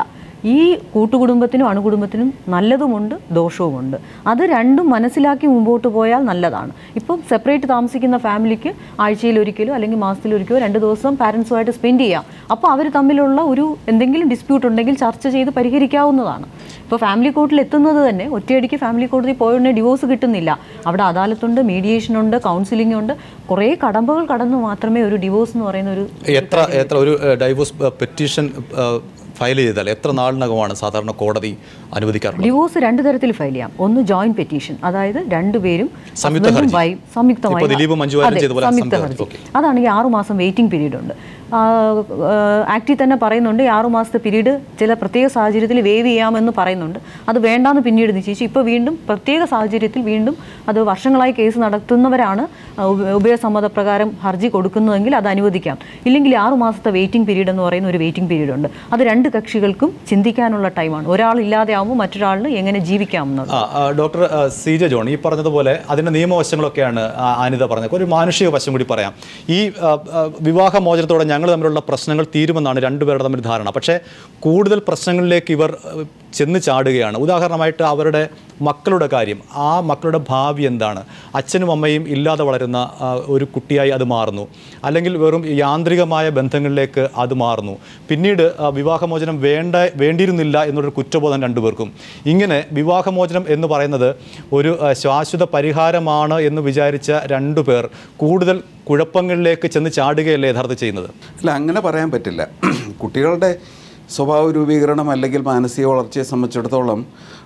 ഈ കൂട്ടുകുടുംബത്തിനും അണുകുടുംബത്തിനും നല്ലതുമുണ്ട് ദോഷവുമുണ്ട് അത് രണ്ടും മനസ്സിലാക്കി മുമ്പോട്ട് പോയാൽ നല്ലതാണ് ഇപ്പം സെപ്പറേറ്റ് താമസിക്കുന്ന ഫാമിലിക്ക് ആഴ്ചയിൽ ഒരിക്കലോ അല്ലെങ്കിൽ മാസത്തിൽ ഒരിക്കലോ രണ്ട് ദിവസം പാരൻസുമായിട്ട് സ്പെൻഡ് ചെയ്യാം അപ്പോൾ അവർ തമ്മിലുള്ള ഒരു എന്തെങ്കിലും ഡിസ്പ്യൂട്ട് ഉണ്ടെങ്കിൽ ചർച്ച ചെയ്ത് പരിഹരിക്കാവുന്നതാണ് ഇപ്പോൾ ഫാമിലി കോർട്ടിൽ എത്തുന്നത് തന്നെ ഒറ്റയടിക്ക് ഫാമിലി കോടതി പോയുടനെ ഡിവോഴ്സ് കിട്ടുന്നില്ല അവിടെ അദാലത്തുണ്ട് മീഡിയേഷൻ ഉണ്ട് കൗൺസിലിംഗ് ഉണ്ട് കുറേ കടമ്പകൾ കടന്നു മാത്രമേ ഒരു ഡിവോഴ്സ് എന്ന് പറയുന്ന ഒരു എത്ര എത്ര ഒരു ഡൈവോഴ്സ് പെറ്റീഷൻ ഫയൽ ചെയ്താൽ എത്ര നാളിനകമാണ് സാധാരണ കോടതി അനുവദിക്കാറുള്ളത് ഡിവോഴ്സ് രണ്ട് തരത്തിൽ ഫയൽ ചെയ്യാം ഒന്ന് ജോയിന്റ് പെറ്റീഷൻ അതായത് രണ്ടുപേരും സംയുക്ത husband ഉം ഹർജി. wife സംയുക്തമായി ഇപ്പോൾ ദിലീപ് മഞ്ജു വാര്യർ അതെ, ചെയ്ത പോലെ സംയുക്ത സംയുക്ത ഹർജി ഓക്കേ. അതാണെങ്കിൽ ആറു മാസം വെയിറ്റിംഗ് പീരീഡ് ഉണ്ട് ആ, ആ, ആക്ടിൽ തന്നെ പറയുന്നുണ്ട് ഈ ആറു മാസത്തെ പീരീഡ് ചില പ്രത്യേക സാഹചര്യത്തിൽ വേവ് ചെയ്യാമെന്ന് പറയുന്നുണ്ട് അത് വേണ്ടാന്ന് പിന്നീട് നിശ്ചയിച്ചു ഇപ്പോൾ വീണ്ടും പ്രത്യേക സാഹചര്യത്തിൽ വീണ്ടും അത് വർഷങ്ങളായി കേസ് നടത്തുന്നവരാണ് ആ, ഉപ- ഉഭയസമ്മതപ്രകാരം ഹർജി കൊടുക്കുന്നതെങ്കിൽ അത് അനുവദിക്കാം ഇല്ലെങ്കിൽ ആറു മാസത്തെ വെയിറ്റിംഗ് പീരീഡ് എന്ന് പറയുന്ന ഒരു വെയിറ്റിംഗ് പീരീഡ് ഉണ്ട് അത് രണ്ട് കക്ഷികൾക്കും ചിന്തിക്കാനുള്ള ടൈമാണ് ഒരാൾ ഇല്ലാതെയാവുമ്പോൾ മറ്റൊരാളിന് എങ്ങനെ ജീവിക്കാമെന്നത് ആ ആ, ഡോക്ടർ ആ, സി ജെ ജോൺ ഈ പറഞ്ഞതുപോലെ അതിൻ്റെ നിയമവശങ്ങളൊക്കെയാണ് ആ, അനിത പറഞ്ഞത് ഒരു മാനുഷിക വശം കൂടി പറയാം ഈ ആ, ആ, വിവാഹമോചനത്തോടെ ഞങ്ങൾ തമ്മിലുള്ള പ്രശ്നങ്ങൾ തീരുമെന്നാണ് രണ്ടുപേരുടെ തമ്മിൽ ധാരണ പക്ഷേ കൂടുതൽ പ്രശ്നങ്ങളിലേക്ക് ഇവർ ആ, ചെന്ന് ചാടുകയാണ് ഉദാഹരണമായിട്ട് അവരുടെ മക്കളുടെ കാര്യം ആ മക്കളുടെ ഭാവി എന്താണ് അച്ഛനും അമ്മയും ഇല്ലാതെ വളരുന്ന ആ, ഒരു കുട്ടിയായി അത് മാറുന്നു അല്ലെങ്കിൽ വെറും യാന്ത്രികമായ ബന്ധങ്ങളിലേക്ക് അത് മാറുന്നു പിന്നീട് ആ, വിവാഹമോചനം വേണ്ട വേണ്ടിയിരുന്നില്ല എന്നൊരു കുറ്റബോധം രണ്ടുപേർക്കും ഇങ്ങനെ വിവാഹമോചനം എന്ന് പറയുന്നത് ഒരു ആ, ശാശ്വത പരിഹാരമാണ് എന്ന് വിചാരിച്ച രണ്ടുപേർ കൂടുതൽ കുഴപ്പങ്ങളിലേക്ക് ചെന്ന് ചാടുകയല്ലേ യഥാർത്ഥം ചെയ്യുന്നത് അല്ല അങ്ങനെ പറയാൻ പറ്റില്ല കുട്ടികളുടെ സ്വഭാവ രൂപീകരണം അല്ലെങ്കിൽ മാനസിക വളർച്ചയെ സംബന്ധിച്ചിടത്തോളം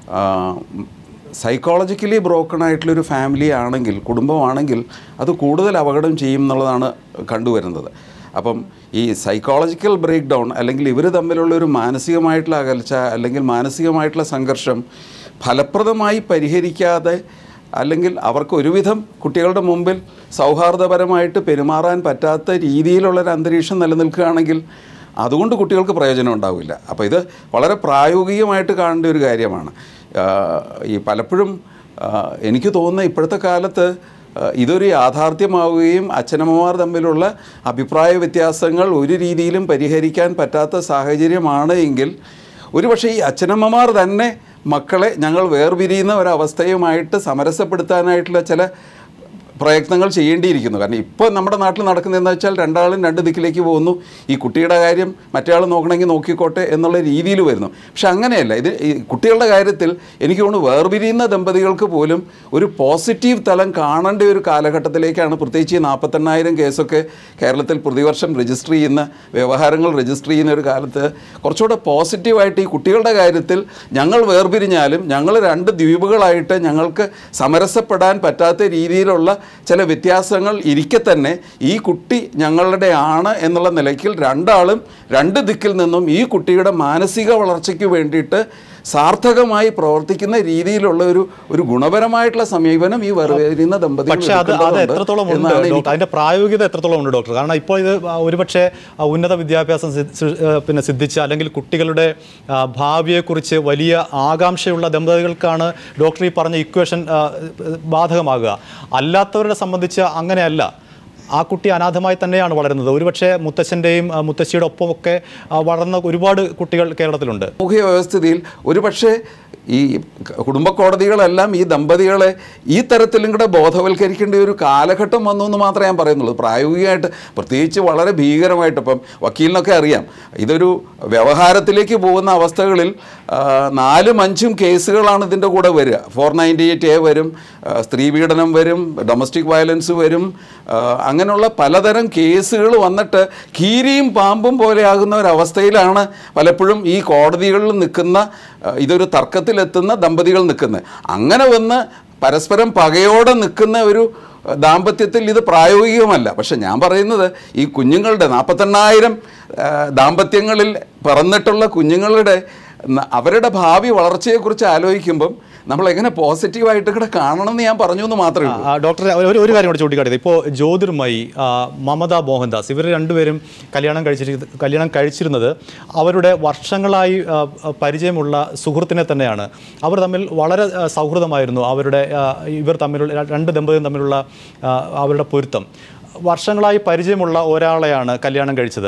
സൈക്കോളജിക്കലി ബ്രോക്കൺ ആയിട്ടുള്ളൊരു ഫാമിലി ആണെങ്കിൽ കുടുംബമാണെങ്കിൽ അത് കൂടുതൽ അപകടം ചെയ്യും എന്നുള്ളതാണ് കണ്ടുവരുന്നത് അപ്പം ഈ സൈക്കോളജിക്കൽ ബ്രേക്ക് ഡൗൺ അല്ലെങ്കിൽ ഇവർ തമ്മിലുള്ള ഒരു മാനസികമായിട്ടുള്ള അകൽച്ച അല്ലെങ്കിൽ മാനസികമായിട്ടുള്ള സംഘർഷം ഫലപ്രദമായി പരിഹരിക്കാതെ അല്ലെങ്കിൽ അവർക്ക് ഒരുവിധം കുട്ടികളുടെ മുമ്പിൽ സൗഹാർദ്ദപരമായിട്ട് പെരുമാറാൻ പറ്റാത്ത രീതിയിലുള്ളൊരു അന്തരീക്ഷം നിലനിൽക്കുകയാണെങ്കിൽ അതുകൊണ്ട് കുട്ടികൾക്ക് പ്രയോജനം ഉണ്ടാവില്ല അപ്പോൾ ഇത് വളരെ പ്രായോഗികമായിട്ട് കാണേണ്ട ഒരു കാര്യമാണ് ആ, ഈ പലപ്പോഴും ആ, എനിക്ക് തോന്നുന്ന ഇപ്പോഴത്തെ കാലത്ത് ആ, ഇതൊരു യാഥാർത്ഥ്യമാവുകയും അച്ഛനമ്മമാർ തമ്മിലുള്ള അഭിപ്രായ വ്യത്യാസങ്ങൾ ഒരു രീതിയിലും പരിഹരിക്കാൻ പറ്റാത്ത സാഹചര്യമാണ് എങ്കിൽ ഒരുപക്ഷെ ഈ അച്ഛനമ്മമാർ തന്നെ മക്കളെ ഞങ്ങൾ വേർപിരിയുന്ന ഒരവസ്ഥയുമായിട്ട് സമരസപ്പെടുത്താനായിട്ടുള്ള ചില പ്രയത്നങ്ങൾ ചെയ്യേണ്ടിയിരിക്കുന്നു കാരണം ഇപ്പോൾ നമ്മുടെ നാട്ടിൽ നടക്കുന്നതെന്ന് വെച്ചാൽ രണ്ടാളും രണ്ട് ദിക്കിലേക്ക് പോകുന്നു ഈ കുട്ടിയുടെ കാര്യം മറ്റേ ആൾ നോക്കണമെങ്കിൽ നോക്കിക്കോട്ടെ എന്നുള്ള രീതിയിൽ വരുന്നു പക്ഷെ അങ്ങനെയല്ല ഇത് ഈ കുട്ടികളുടെ കാര്യത്തിൽ എനിക്ക് തോന്നുന്നു വേർപിരിയുന്ന ദമ്പതികൾക്ക് പോലും ഒരു പോസിറ്റീവ് തലം കാണേണ്ട ഒരു കാലഘട്ടത്തിലേക്കാണ് പ്രത്യേകിച്ച് ഈ നാൽപ്പത്തെണ്ണായിരം കേസൊക്കെ കേരളത്തിൽ പ്രതിവർഷം രജിസ്റ്റർ ചെയ്യുന്ന വ്യവഹാരങ്ങൾ രജിസ്റ്റർ ചെയ്യുന്ന ഒരു കാലത്ത് കുറച്ചുകൂടെ പോസിറ്റീവായിട്ട് ഈ കുട്ടികളുടെ കാര്യത്തിൽ ഞങ്ങൾ വേർപിരിഞ്ഞാലും ഞങ്ങൾ രണ്ട് ദ്വീപുകളായിട്ട് ഞങ്ങൾക്ക് സമരസപ്പെടാൻ പറ്റാത്ത രീതിയിലുള്ള ചില വ്യത്യാസങ്ങൾ ഇരിക്കെ തന്നെ ഈ കുട്ടി ഞങ്ങളുടെ ആണ് എന്നുള്ള നിലയ്ക്ക് രണ്ടാളും രണ്ട് ദിക്കിൽ നിന്നും ഈ കുട്ടിയുടെ മാനസിക വളർച്ചയ്ക്ക് വേണ്ടിയിട്ട് സാർത്ഥകമായി പ്രവർത്തിക്കുന്ന രീതിയിലുള്ള ഒരു ഒരു ഗുണപരമായിട്ടുള്ള സമീപനം ഈ വേർപിരിയുന്ന ദമ്പതികൾ പക്ഷേ അത് അത് എടുക്കേണ്ടതുണ്ട് എത്രത്തോളം ഉണ്ട് എന്നാണ് എനിക്ക് ഡോക്ടർ അതിന്റെ പ്രായോഗികത എത്രത്തോളം ഉണ്ട് ഡോക്ടർ കാരണം ഇപ്പോൾ ഇത് ആ, ഒരുപക്ഷെ ആ, ഉന്നത വിദ്യാഭ്യാസം സി- സി- ആ, പിന്നെ സിദ്ധിച്ച അല്ലെങ്കിൽ കുട്ടികളുടെ ആ, ഭാവിയെക്കുറിച്ച് വലിയ ആകാംക്ഷയുള്ള ദമ്പതികൾക്കാണ് ഡോക്ടർ ഈ പറഞ്ഞ ഇക്വേഷൻ ആ, ബാധകമാകുക അല്ലാത്തവരെ സംബന്ധിച്ച് അങ്ങനെയല്ല ആ കുട്ടി അനാഥമായി തന്നെയാണ് വളരുന്നത് ഒരുപക്ഷെ മുത്തച്ഛൻ്റെയും ആ, മുത്തശ്ശിയുടെ ഒപ്പമൊക്കെ ആ, വളർന്ന ഒരുപാട് കുട്ടികൾ കേരളത്തിലുണ്ട് സാമൂഹ്യ വ്യവസ്ഥിതിയിൽ ഒരുപക്ഷെ ഈ കുടുംബ കോടതികളെല്ലാം ഈ ദമ്പതികളെ ഈ തരത്തിലും കൂടെ ബോധവൽക്കരിക്കേണ്ട ഒരു കാലഘട്ടം വന്നു എന്ന് മാത്രമേ ഞാൻ പറയുന്നുള്ളൂ പ്രായോഗികമായിട്ട് പ്രത്യേകിച്ച് വളരെ ഭീകരമായിട്ട് ഇപ്പം വക്കീലിനൊക്കെ അറിയാം ഇതൊരു വ്യവഹാരത്തിലേക്ക് പോകുന്ന അവസ്ഥകളിൽ ആ, നാലും അഞ്ചും കേസുകളാണ് ഇതിൻ്റെ കൂടെ വരിക ഫോർ നയൻറ്റി എയ്റ്റ് എ വരും ആ, സ്ത്രീപീഡനം വരും ഡൊമസ്റ്റിക് വയലൻസ് വരും ആ, അങ്ങനെയുള്ള പലതരം കേസുകൾ വന്നിട്ട് കീരിയും പാമ്പും പോലെയാകുന്ന ഒരവസ്ഥയിലാണ് പലപ്പോഴും ഈ കോടതികളിൽ നിൽക്കുന്ന ആ, ഇതൊരു തർക്കത്തിലെത്തുന്ന ദമ്പതികൾ നിൽക്കുന്നത് അങ്ങനെ വന്ന് പരസ്പരം പകയോടെ നിൽക്കുന്ന ഒരു ദാമ്പത്യത്തിൽ ഇത് പ്രായോഗികമല്ല പക്ഷെ ഞാൻ പറയുന്നത് ഈ കുഞ്ഞുങ്ങളുടെ നാൽപ്പത്തെണ്ണായിരം ദാമ്പത്യങ്ങളിൽ പിറന്നിട്ടുള്ള കുഞ്ഞുങ്ങളുടെ ന- അവരുടെ ഭാവി വളർച്ചയെക്കുറിച്ച് ആലോചിക്കുമ്പം നമ്മൾ എങ്ങനെ പോസിറ്റീവായിട്ട് കൂടെ കാണണം എന്ന് ഞാൻ പറഞ്ഞു എന്ന് മാത്രമേ ഉള്ളൂ ആ, ഡോക്ടർ ഒരു ഒരു കാര്യം കൂടെ ചൂണ്ടിക്കാട്ടിയത് ഇപ്പോൾ ജ്യോതിർമയി ആ, മമത മോഹൻദാസ് ഇവർ രണ്ടുപേരും കല്യാണം കഴിച്ചിരി കല്യാണം കഴിച്ചിരുന്നത് അവരുടെ വർഷങ്ങളായി ആ, ആ, പരിചയമുള്ള സുഹൃത്തിനെ തന്നെയാണ് അവർ തമ്മിൽ വളരെ ആ, സൗഹൃദമായിരുന്നു അവരുടെ ആ, ഇവർ തമ്മിലുള്ള രണ്ട് ദമ്പതികളും തമ്മിലുള്ള ആ, അവരുടെ പൊരുത്തം വർഷങ്ങളായി പരിചയമുള്ള ഒരാളെയാണ് കല്യാണം കഴിച്ചത്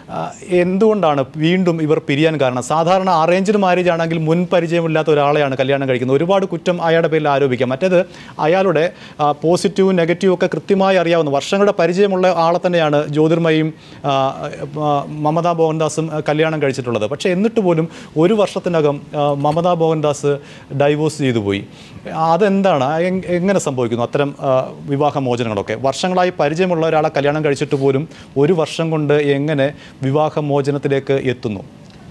ആ, എന്തുകൊണ്ടാണ് വീണ്ടും ഇവർ പിരിയാൻ കാരണം സാധാരണ അറേഞ്ച്ഡ് മാരേജ് ആണെങ്കിൽ മുൻ പരിചയമില്ലാത്ത ഒരാളെയാണ് കല്യാണം കഴിക്കുന്നത് ഒരുപാട് കുറ്റം അയാളുടെ പേരിൽ ആരോപിക്കാം മറ്റേത് അയാളുടെ ആ, പോസിറ്റീവും നെഗറ്റീവും ഒക്കെ കൃത്യമായി അറിയാവുന്ന വർഷങ്ങളുടെ പരിചയമുള്ള ആളെ തന്നെയാണ് ജ്യോതിർമയും ആ, ആ, മമതാ മോഹൻദാസും ആ, കല്യാണം കഴിച്ചിട്ടുള്ളത് പക്ഷേ എന്നിട്ട് പോലും ഒരു വർഷത്തിനകം ആ, മമതാ മോഹൻദാസ് ഡൈവോഴ്സ് ചെയ്തു പോയി അതെന്താണ് ആ, എങ്- എങ്ങനെ സംഭവിക്കുന്നു അത്തരം ആ, വിവാഹമോചനങ്ങളൊക്കെ വർഷങ്ങളായി പരിചയമുള്ള ഒരാളെ കല്യാണം കഴിച്ചിട്ട് പോലും ഒരു വർഷം കൊണ്ട് എങ്ങനെ വിവാഹമോചനത്തിലേക്ക് എത്തുന്നു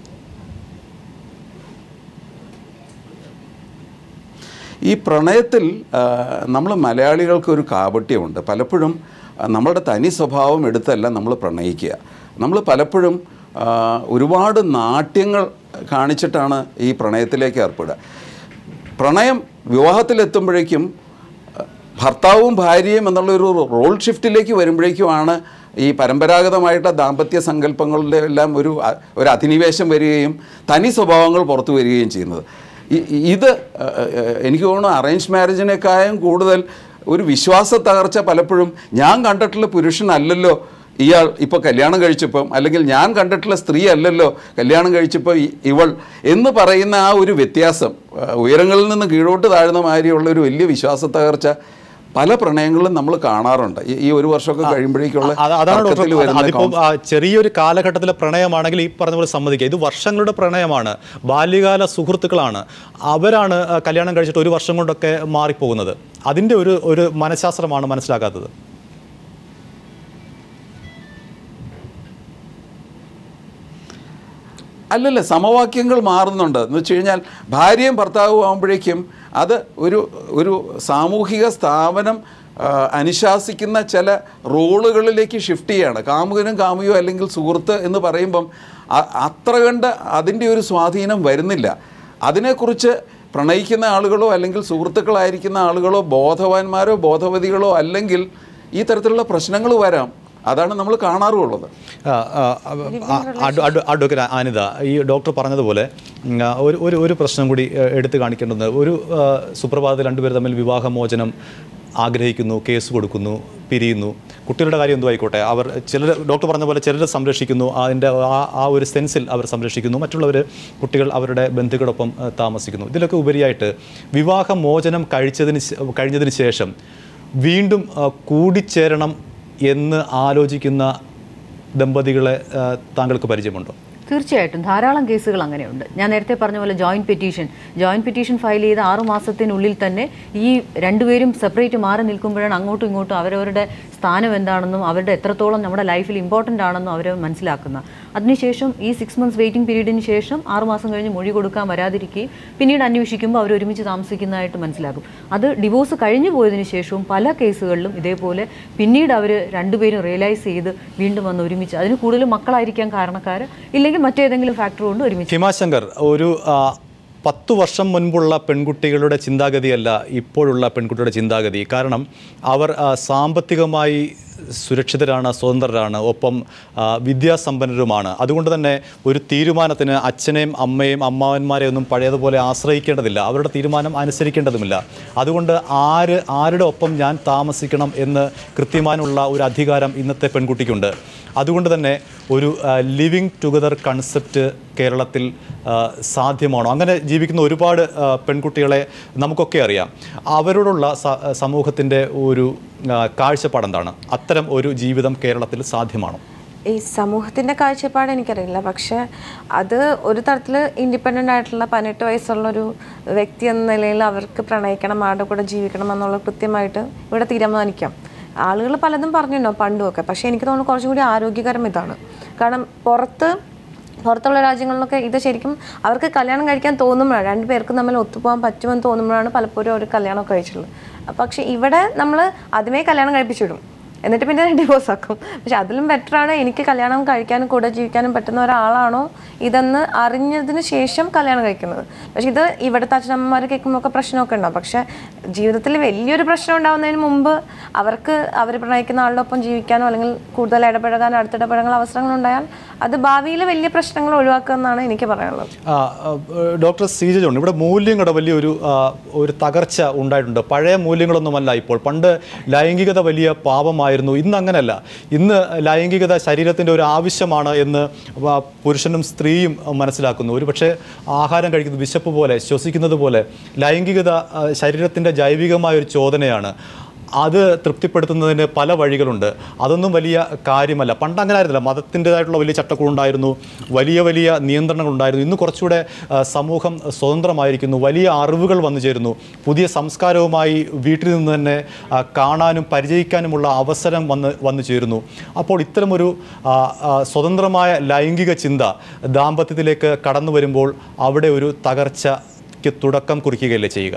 ഈ പ്രണയത്തിൽ നമ്മൾ മലയാളികൾക്കൊരു കാപട്യമുണ്ട് പലപ്പോഴും ആ, നമ്മളുടെ തനി സ്വഭാവം എടുത്തല്ല നമ്മൾ പ്രണയിക്കുക നമ്മൾ പലപ്പോഴും ആ, ഒരുപാട് നാട്യങ്ങൾ കാണിച്ചിട്ടാണ് ഈ പ്രണയത്തിലേക്ക് ഏർപ്പെടുക പ്രണയം വിവാഹത്തിലെത്തുമ്പോഴേക്കും ആ, ഭർത്താവും ഭാര്യയും എന്നുള്ളൊരു റോൾ ഷിഫ്റ്റിലേക്ക് വരുമ്പോഴേക്കുമാണ് ഈ പരമ്പരാഗതമായിട്ട് ദാമ്പത്യ സങ്കല്പങ്ങളുടെ എല്ലാം ഒരു അ- ഒരു അധിനിവേശം വരികയും തനി സ്വഭാവങ്ങൾ പുറത്തു വരികയും ചെയ്യുന്നത് ഇ- ഇത് ആ, ആ, എനിക്ക് തോന്നുന്നു അറേഞ്ച് മാരേജിനേക്കാളും കൂടുതൽ ഒരു വിശ്വാസ തകർച്ച പലപ്പോഴും ഞാൻ കണ്ടിട്ടുള്ള പുരുഷനല്ലല്ലോ ഇയാൾ ഇപ്പോൾ കല്യാണം കഴിച്ചപ്പം അല്ലെങ്കിൽ ഞാൻ കണ്ടിട്ടുള്ള സ്ത്രീ അല്ലല്ലോ കല്യാണം കഴിച്ചപ്പോൾ ഇ- ഇവൾ എന്ന് പറയുന്ന ആ ഒരു വ്യത്യാസം ആ, ഉയരങ്ങളിൽ നിന്ന് കീഴോട്ട് താഴ്ന്ന മാതിരിയുള്ള ഒരു വലിയ വിശ്വാസ തകർച്ച പല പ്രണയങ്ങളിലും നമ്മൾ കാണാറുണ്ട് ഈ- ഈ ഒരു വർഷമൊക്കെ കഴിയുമ്പോഴേക്കുള്ള അത് അതാണ് ഡോക്ടർ തർക്കത്തിൽ വരുന്ന അതിപ്പോൾ ആ, ചെറിയൊരു കാലഘട്ടത്തിലെ പ്രണയമാണെങ്കിൽ ഈ പറഞ്ഞ പോലെ സമ്മതിക്കുക ഇത് വർഷങ്ങളുടെ പ്രണയമാണ് ബാല്യകാല സുഹൃത്തുക്കളാണ് അവരാണ് ആ, കല്യാണം കഴിച്ചിട്ട് ഒരു വർഷം കൊണ്ടൊക്കെ മാറിപ്പോകുന്നത് അതിൻ്റെ ഒരു ഒരു മനഃശാസ്ത്രമാണ് മനസ്സിലാക്കാത്തത് അല്ലല്ല സമവാക്യങ്ങൾ മാറുന്നുണ്ട് എന്ന് വെച്ച് കഴിഞ്ഞാൽ ഭാര്യയും ഭർത്താവും ആകുമ്പോഴേക്കും അത് ഒരു ഒരു സാമൂഹിക സ്ഥാപനം ആ, അനുശാസിക്കുന്ന ചില റോളുകളിലേക്ക് ഷിഫ്റ്റ് ചെയ്യാണ് കാമുകനും കാമുകയോ അല്ലെങ്കിൽ സുഹൃത്ത് എന്ന് പറയുമ്പം അ- അത്ര കണ്ട് അതിൻ്റെ ഒരു സ്വാധീനം വരുന്നില്ല അതിനെക്കുറിച്ച് പ്രണയിക്കുന്ന ആളുകളോ അല്ലെങ്കിൽ സുഹൃത്തുക്കളായിരിക്കുന്ന ആളുകളോ ബോധവാന്മാരോ ബോധവതികളോ അല്ലെങ്കിൽ ഈ തരത്തിലുള്ള പ്രശ്നങ്ങൾ വരാം അതാണ് നമ്മൾ കാണാറുള്ളത് ആ, ആ, ആ, അഡ്വ- അഡ്വ- അഡ്വക്കേറ്റ് അനിത ഈ ഡോക്ടർ പറഞ്ഞതുപോലെ ഉം, ആ, ഒരു ഒരു ഒരു പ്രശ്നം കൂടി ഏ, എടുത്തു കാണിക്കേണ്ടത് ഒരു ആ, സുപ്രഭാതത്തിൽ രണ്ടുപേർ തമ്മിൽ വിവാഹമോചനം ആഗ്രഹിക്കുന്നു കേസ് കൊടുക്കുന്നു പിരിയുന്നു കുട്ടികളുടെ കാര്യം എന്തു ആയിക്കോട്ടെ അവർ ചിലർ ഡോക്ടർ പറഞ്ഞ പോലെ ചിലർ സംരക്ഷിക്കുന്നു അതിൻ്റെ ആ ആ ഒരു സെൻസിൽ അവർ സംരക്ഷിക്കുന്നു മറ്റുള്ളവർ കുട്ടികൾ അവരുടെ ബന്ധുക്കളൊപ്പം ആ, താമസിക്കുന്നു ഇതിലൊക്കെ ഉപരിയായിട്ട് വിവാഹമോചനം കഴിച്ചതിന് ശേ- കഴിഞ്ഞതിന് ശേഷം വീണ്ടും ആ, കൂടിച്ചേരണം എന്ന് ആലോചിക്കുന്ന ദമ്പതികളെ ആ, താങ്കൾക്ക് പരിചയമുണ്ടോ തീർച്ചയായിട്ടും ധാരാളം കേസുകൾ അങ്ങനെയുണ്ട് ഞാൻ നേരത്തെ പറഞ്ഞ പോലെ joint petition joint petition file ചെയ്ത ആറു മാസത്തിനുള്ളിൽ തന്നെ ഈ രണ്ടുപേരും സെപ്പറേറ്റ് മാറി നിൽക്കുമ്പോഴാണ് അങ്ങോട്ടും ഇങ്ങോട്ടും അവരവരുടെ സ്ഥാനം എന്താണെന്നും അവരുടെ എത്രത്തോളം നമ്മുടെ ലൈഫിൽ ഇമ്പോർട്ടൻ്റ് ആണെന്നും അവർ മനസ്സിലാക്കുന്ന അതിനുശേഷം ഈ സിക്സ് മന്ത്സ് വെയിറ്റിംഗ് പീരീഡിന് ശേഷം ആറ് മാസം കഴിഞ്ഞ് മൊഴി കൊടുക്കാൻ വരാതിരിക്കുകയും പിന്നീട് അന്വേഷിക്കുമ്പോൾ അവർ ഒരുമിച്ച് താമസിക്കുന്നതായിട്ട് മനസ്സിലാക്കും അത് ഡിവോഴ്സ് കഴിഞ്ഞു പോയതിനു ശേഷവും പല കേസുകളിലും ഇതേപോലെ പിന്നീട് അവർ രണ്ടുപേരും റിയലൈസ് ചെയ്ത് വീണ്ടും വന്ന് ഒരുമിച്ച് അതിന് കൂടുതലും മക്കളായിരിക്കാൻ കാരണക്കാർ ഇല്ലെങ്കിൽ മറ്റേതെങ്കിലും ഫാക്ടർ കൊണ്ട് ഒരുമിച്ച് ഹിമാശങ്കർ ഒരു ആ, പത്തു വർഷം മുൻപുള്ള പെൺകുട്ടികളുടെ ചിന്താഗതിയല്ല ഇപ്പോഴുള്ള പെൺകുട്ടിയുടെ ചിന്താഗതി കാരണം അവർ ആ, സാമ്പത്തികമായി സുരക്ഷിതരാണ് സ്വതന്ത്രരാണ് ഒപ്പം ആ, വിദ്യാസമ്പന്നരുമാണ് അതുകൊണ്ട് തന്നെ ഒരു തീരുമാനത്തിന് അച്ഛനെയും അമ്മയും അമ്മാവന്മാരെയും ഒന്നും പഴയതുപോലെ ആശ്രയിക്കേണ്ടതില്ല അവരുടെ തീരുമാനം അനുസരിക്കേണ്ടതുമില്ല അതുകൊണ്ട് ആര് ആരുടെ ഒപ്പം ഞാൻ താമസിക്കണം എന്ന് കൃത്യമായുള്ള ഒരു അധികാരം ഇന്നത്തെ പെൺകുട്ടിക്കുണ്ട് അതുകൊണ്ട് തന്നെ ഒരു ലിവിങ് ടുഗദർ കൺസെപ്റ്റ് കേരളത്തിൽ ആ, സാധ്യമാണോ അങ്ങനെ ജീവിക്കുന്ന ഒരുപാട് ആ, പെൺകുട്ടികളെ നമുക്കൊക്കെ അറിയാം അവരോടുള്ള സ- സമൂഹത്തിൻ്റെ ഒരു ആ, കാഴ്ചപ്പാട് എന്താണ് അത്തരം ഒരു ജീവിതം കേരളത്തിൽ സാധ്യമാണോ ഈ സമൂഹത്തിൻ്റെ കാഴ്ചപ്പാട് എനിക്കറിയില്ല പക്ഷെ അത് ഒരു തരത്തിൽ ഇൻഡിപെൻഡൻ്റ് ആയിട്ടുള്ള പതിനെട്ട് വയസ്സുള്ളൊരു വ്യക്തി എന്ന നിലയിൽ അവർക്ക് പ്രണയിക്കണം ആരുടെ കൂടെ ജീവിക്കണം എന്നുള്ളത് കൃത്യമായിട്ട് ഇവിടെ തീരുമാനിക്കാം ആളുകൾ പലതും പറഞ്ഞിട്ടുണ്ടോ പണ്ടുമൊക്കെ പക്ഷേ എനിക്ക് തോന്നുന്നു കുറച്ചും കൂടി ആരോഗ്യകരം ഇതാണ് കാരണം പുറത്ത് പുറത്തുള്ള രാജ്യങ്ങളിലൊക്കെ ഇത് ശരിക്കും അവർക്ക് കല്യാണം കഴിക്കാൻ തോന്നുമ്പോഴാണ് രണ്ട് പേർക്കും തമ്മിൽ ഒത്തുപോകാൻ പറ്റുമെന്ന് തോന്നുമ്പോഴാണ് പലപ്പോഴും അവർ കല്യാണമൊക്കെ കഴിച്ചിട്ടുള്ളത് പക്ഷേ ഇവിടെ നമ്മൾ ആദ്യമേ കല്യാണം കഴിപ്പിച്ചിടും എന്നിട്ട് പിന്നെ ഡിവോഴ്സ് ആക്കും പക്ഷെ അതിലും ബെറ്ററാണ് എനിക്ക് കല്യാണം കഴിക്കാനും കൂടെ ജീവിക്കാനും പറ്റുന്ന ഒരാളാണോ ഇതെന്ന് അറിഞ്ഞതിന് ശേഷം കല്യാണം കഴിക്കുന്നത് പക്ഷെ ഇത് ഇവിടുത്തെ അച്ഛനമ്മമാർ കേൾക്കുമ്പോൾ ഒക്കെ പ്രശ്നമൊക്കെ ഉണ്ടാവും പക്ഷെ ജീവിതത്തിൽ വലിയൊരു പ്രശ്നം ഉണ്ടാവുന്നതിന് മുമ്പ് അവർക്ക് അവർ പ്രണയിക്കുന്ന ആളുടെ ഒപ്പം ജീവിക്കാനോ അല്ലെങ്കിൽ കൂടുതൽ ഇടപഴകാനോ അടുത്തിടപഴകാൻ അവസരങ്ങൾ ഉണ്ടായാൽ അത് ഭാവിയിൽ വലിയ പ്രശ്നങ്ങൾ ഒഴിവാക്കുക എന്നാണ് എനിക്ക് പറയാനുള്ളത് ആ, ആ, ഡോക്ടർ സീജ ജോൺ ഇവിടെ മൂല്യങ്ങളുടെ വലിയൊരു ആ, ഒരു തകർച്ച ഉണ്ടായിട്ടുണ്ട് പഴയ മൂല്യങ്ങളൊന്നുമല്ല ഇപ്പോൾ പണ്ട് ലൈംഗികത വലിയ പാപമായിരുന്നു ഇന്ന് അങ്ങനെയല്ല ഇന്ന് ലൈംഗികത ശരീരത്തിൻ്റെ ഒരു ആവശ്യമാണ് എന്ന് വ- പുരുഷനും സ്ത്രീയും മനസ്സിലാക്കുന്നു ഒരു പക്ഷേ ആഹാരം കഴിക്കുന്നത് വിശപ്പ് പോലെ ശ്വസിക്കുന്നത് പോലെ ലൈംഗികത ആ, ശരീരത്തിൻ്റെ ജൈവികമായ ഒരു ചോദനയാണ് അത് തൃപ്തിപ്പെടുത്തുന്നതിന് പല വഴികളുണ്ട് അതൊന്നും വലിയ കാര്യമല്ല പണ്ട് അങ്ങനെ ആയിരുന്നില്ല മതത്തിൻ്റെതായിട്ടുള്ള വലിയ ചട്ടക്കൂടുണ്ടായിരുന്നു വലിയ വലിയ നിയന്ത്രണങ്ങൾ ഉണ്ടായിരുന്നു ഇന്ന് കുറച്ചുകൂടെ ആ, സമൂഹം സ്വതന്ത്രമായിരിക്കുന്നു വലിയ അറിവുകൾ വന്നു ചേരുന്നു പുതിയ സംസ്കാരവുമായി വീട്ടിൽ നിന്ന് തന്നെ ആ, കാണാനും പരിചയിക്കാനുമുള്ള അവസരം വന്ന് വന്നു ചേരുന്നു അപ്പോൾ ഇത്തരമൊരു ആ, ആ, സ്വതന്ത്രമായ ലൈംഗിക ചിന്ത ദാമ്പത്യത്തിലേക്ക് കടന്നു വരുമ്പോൾ അവിടെ ഒരു തകർച്ചയ്ക്ക് തുടക്കം കുറിക്കുകയല്ലേ ചെയ്യുക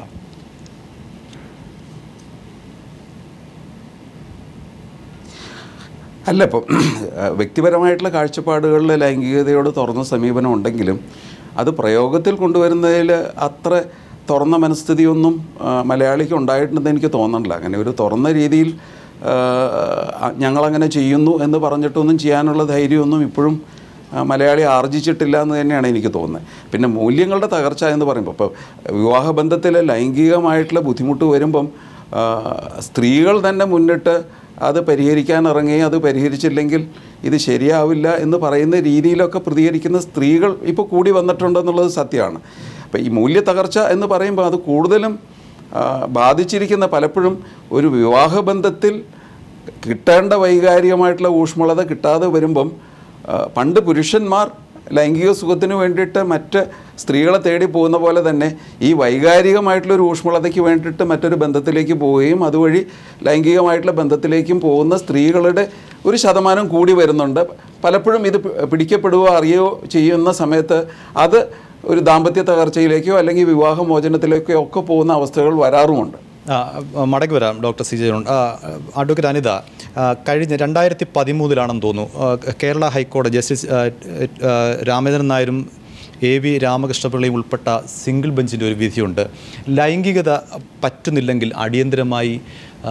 അല്ല ഇപ്പം വ്യക്തിപരമായിട്ടുള്ള കാഴ്ചപ്പാടുകളിൽ ലൈംഗികതയോട് തുറന്ന സമീപനം ഉണ്ടെങ്കിലും അത് പ്രയോഗത്തിൽ കൊണ്ടുവരുന്നതിൽ അത്ര തുറന്ന മനസ്ഥിതിയൊന്നും ആ, മലയാളിക്ക് ഉണ്ടായിട്ടുണ്ടെന്ന് എനിക്ക് തോന്നണില്ല അങ്ങനെ ഒരു തുറന്ന രീതിയിൽ ആ, ഞങ്ങളങ്ങനെ ചെയ്യുന്നു എന്ന് പറഞ്ഞിട്ടൊന്നും ചെയ്യാനുള്ള ധൈര്യമൊന്നും ഇപ്പോഴും ആ, മലയാളി ആർജിച്ചിട്ടില്ല എന്ന് തന്നെയാണ് എനിക്ക് തോന്നുന്നത് പിന്നെ മൂല്യങ്ങളുടെ തകർച്ച എന്ന് പറയുമ്പോൾ ഇപ്പോൾ വിവാഹബന്ധത്തിൽ ലൈംഗികമായിട്ടുള്ള ബുദ്ധിമുട്ട് വരുമ്പം ആ, സ്ത്രീകൾ തന്നെ മുന്നിട്ട് അത് പരിഹരിക്കാൻ ഇറങ്ങി അത് പരിഹരിച്ചില്ലെങ്കിൽ ഇത് ശരിയാവില്ല എന്ന് പറയുന്ന രീതിയിലൊക്കെ പ്രതികരിക്കുന്ന സ്ത്രീകൾ ഇപ്പോൾ കൂടി വന്നിട്ടുണ്ടെന്നുള്ളത് സത്യമാണ് അപ്പോൾ ഈ മൂല്യ തകർച്ച എന്ന് പറയുമ്പോൾ അത് കൂടുതലും ആ, ബാധിച്ചിരിക്കുന്ന പലപ്പോഴും ഒരു വിവാഹബന്ധത്തിൽ കിട്ടേണ്ട വൈകാരികമായിട്ടുള്ള ഊഷ്മളത കിട്ടാതെ വരുമ്പം ആ, പണ്ട് പുരുഷന്മാർ ലൈംഗിക സുഖത്തിന് വേണ്ടിയിട്ട് മറ്റ് സ്ത്രീകളെ തേടി പോകുന്ന പോലെ തന്നെ ഈ വൈകാരികമായിട്ടുള്ള ഒരു ഊഷ്മളതയ്ക്ക് വേണ്ടിയിട്ട് മറ്റൊരു ബന്ധത്തിലേക്ക് പോവുകയും അതുവഴി ലൈംഗികമായിട്ടുള്ള ബന്ധത്തിലേക്കും പോകുന്ന സ്ത്രീകളുടെ ഒരു ശതമാനം കൂടി വരുന്നുണ്ട് പലപ്പോഴും ഇത് പി- പിടിക്കപ്പെടുകയോ അറിയുകയോ ചെയ്യുന്ന സമയത്ത് അത് ഒരു ദാമ്പത്യ തകർച്ചയിലേക്കോ അല്ലെങ്കിൽ വിവാഹമോചനത്തിലേക്കോ ഒക്കെ പോകുന്ന അവസ്ഥകൾ വരാറുമുണ്ട് ആ, മടങ്ങി വരാം doctor C Jayan advocate Anitha ആ, കഴിഞ്ഞ രണ്ടായിരത്തി പതിമൂന്നിലാണെന്ന് തോന്നുന്നു ആ, കേരള ഹൈക്കോടതി ജസ്റ്റിസ് ആ, ആ, രാമചന്ദ്രൻ നായരും എ വി രാമകൃഷ്ണപിള്ളയും ഉൾപ്പെട്ട സിംഗിൾ ബെഞ്ചിൻ്റെ ഒരു വിധിയുണ്ട് ലൈംഗികത പറ്റുന്നില്ലെങ്കിൽ അടിയന്തരമായി ആ,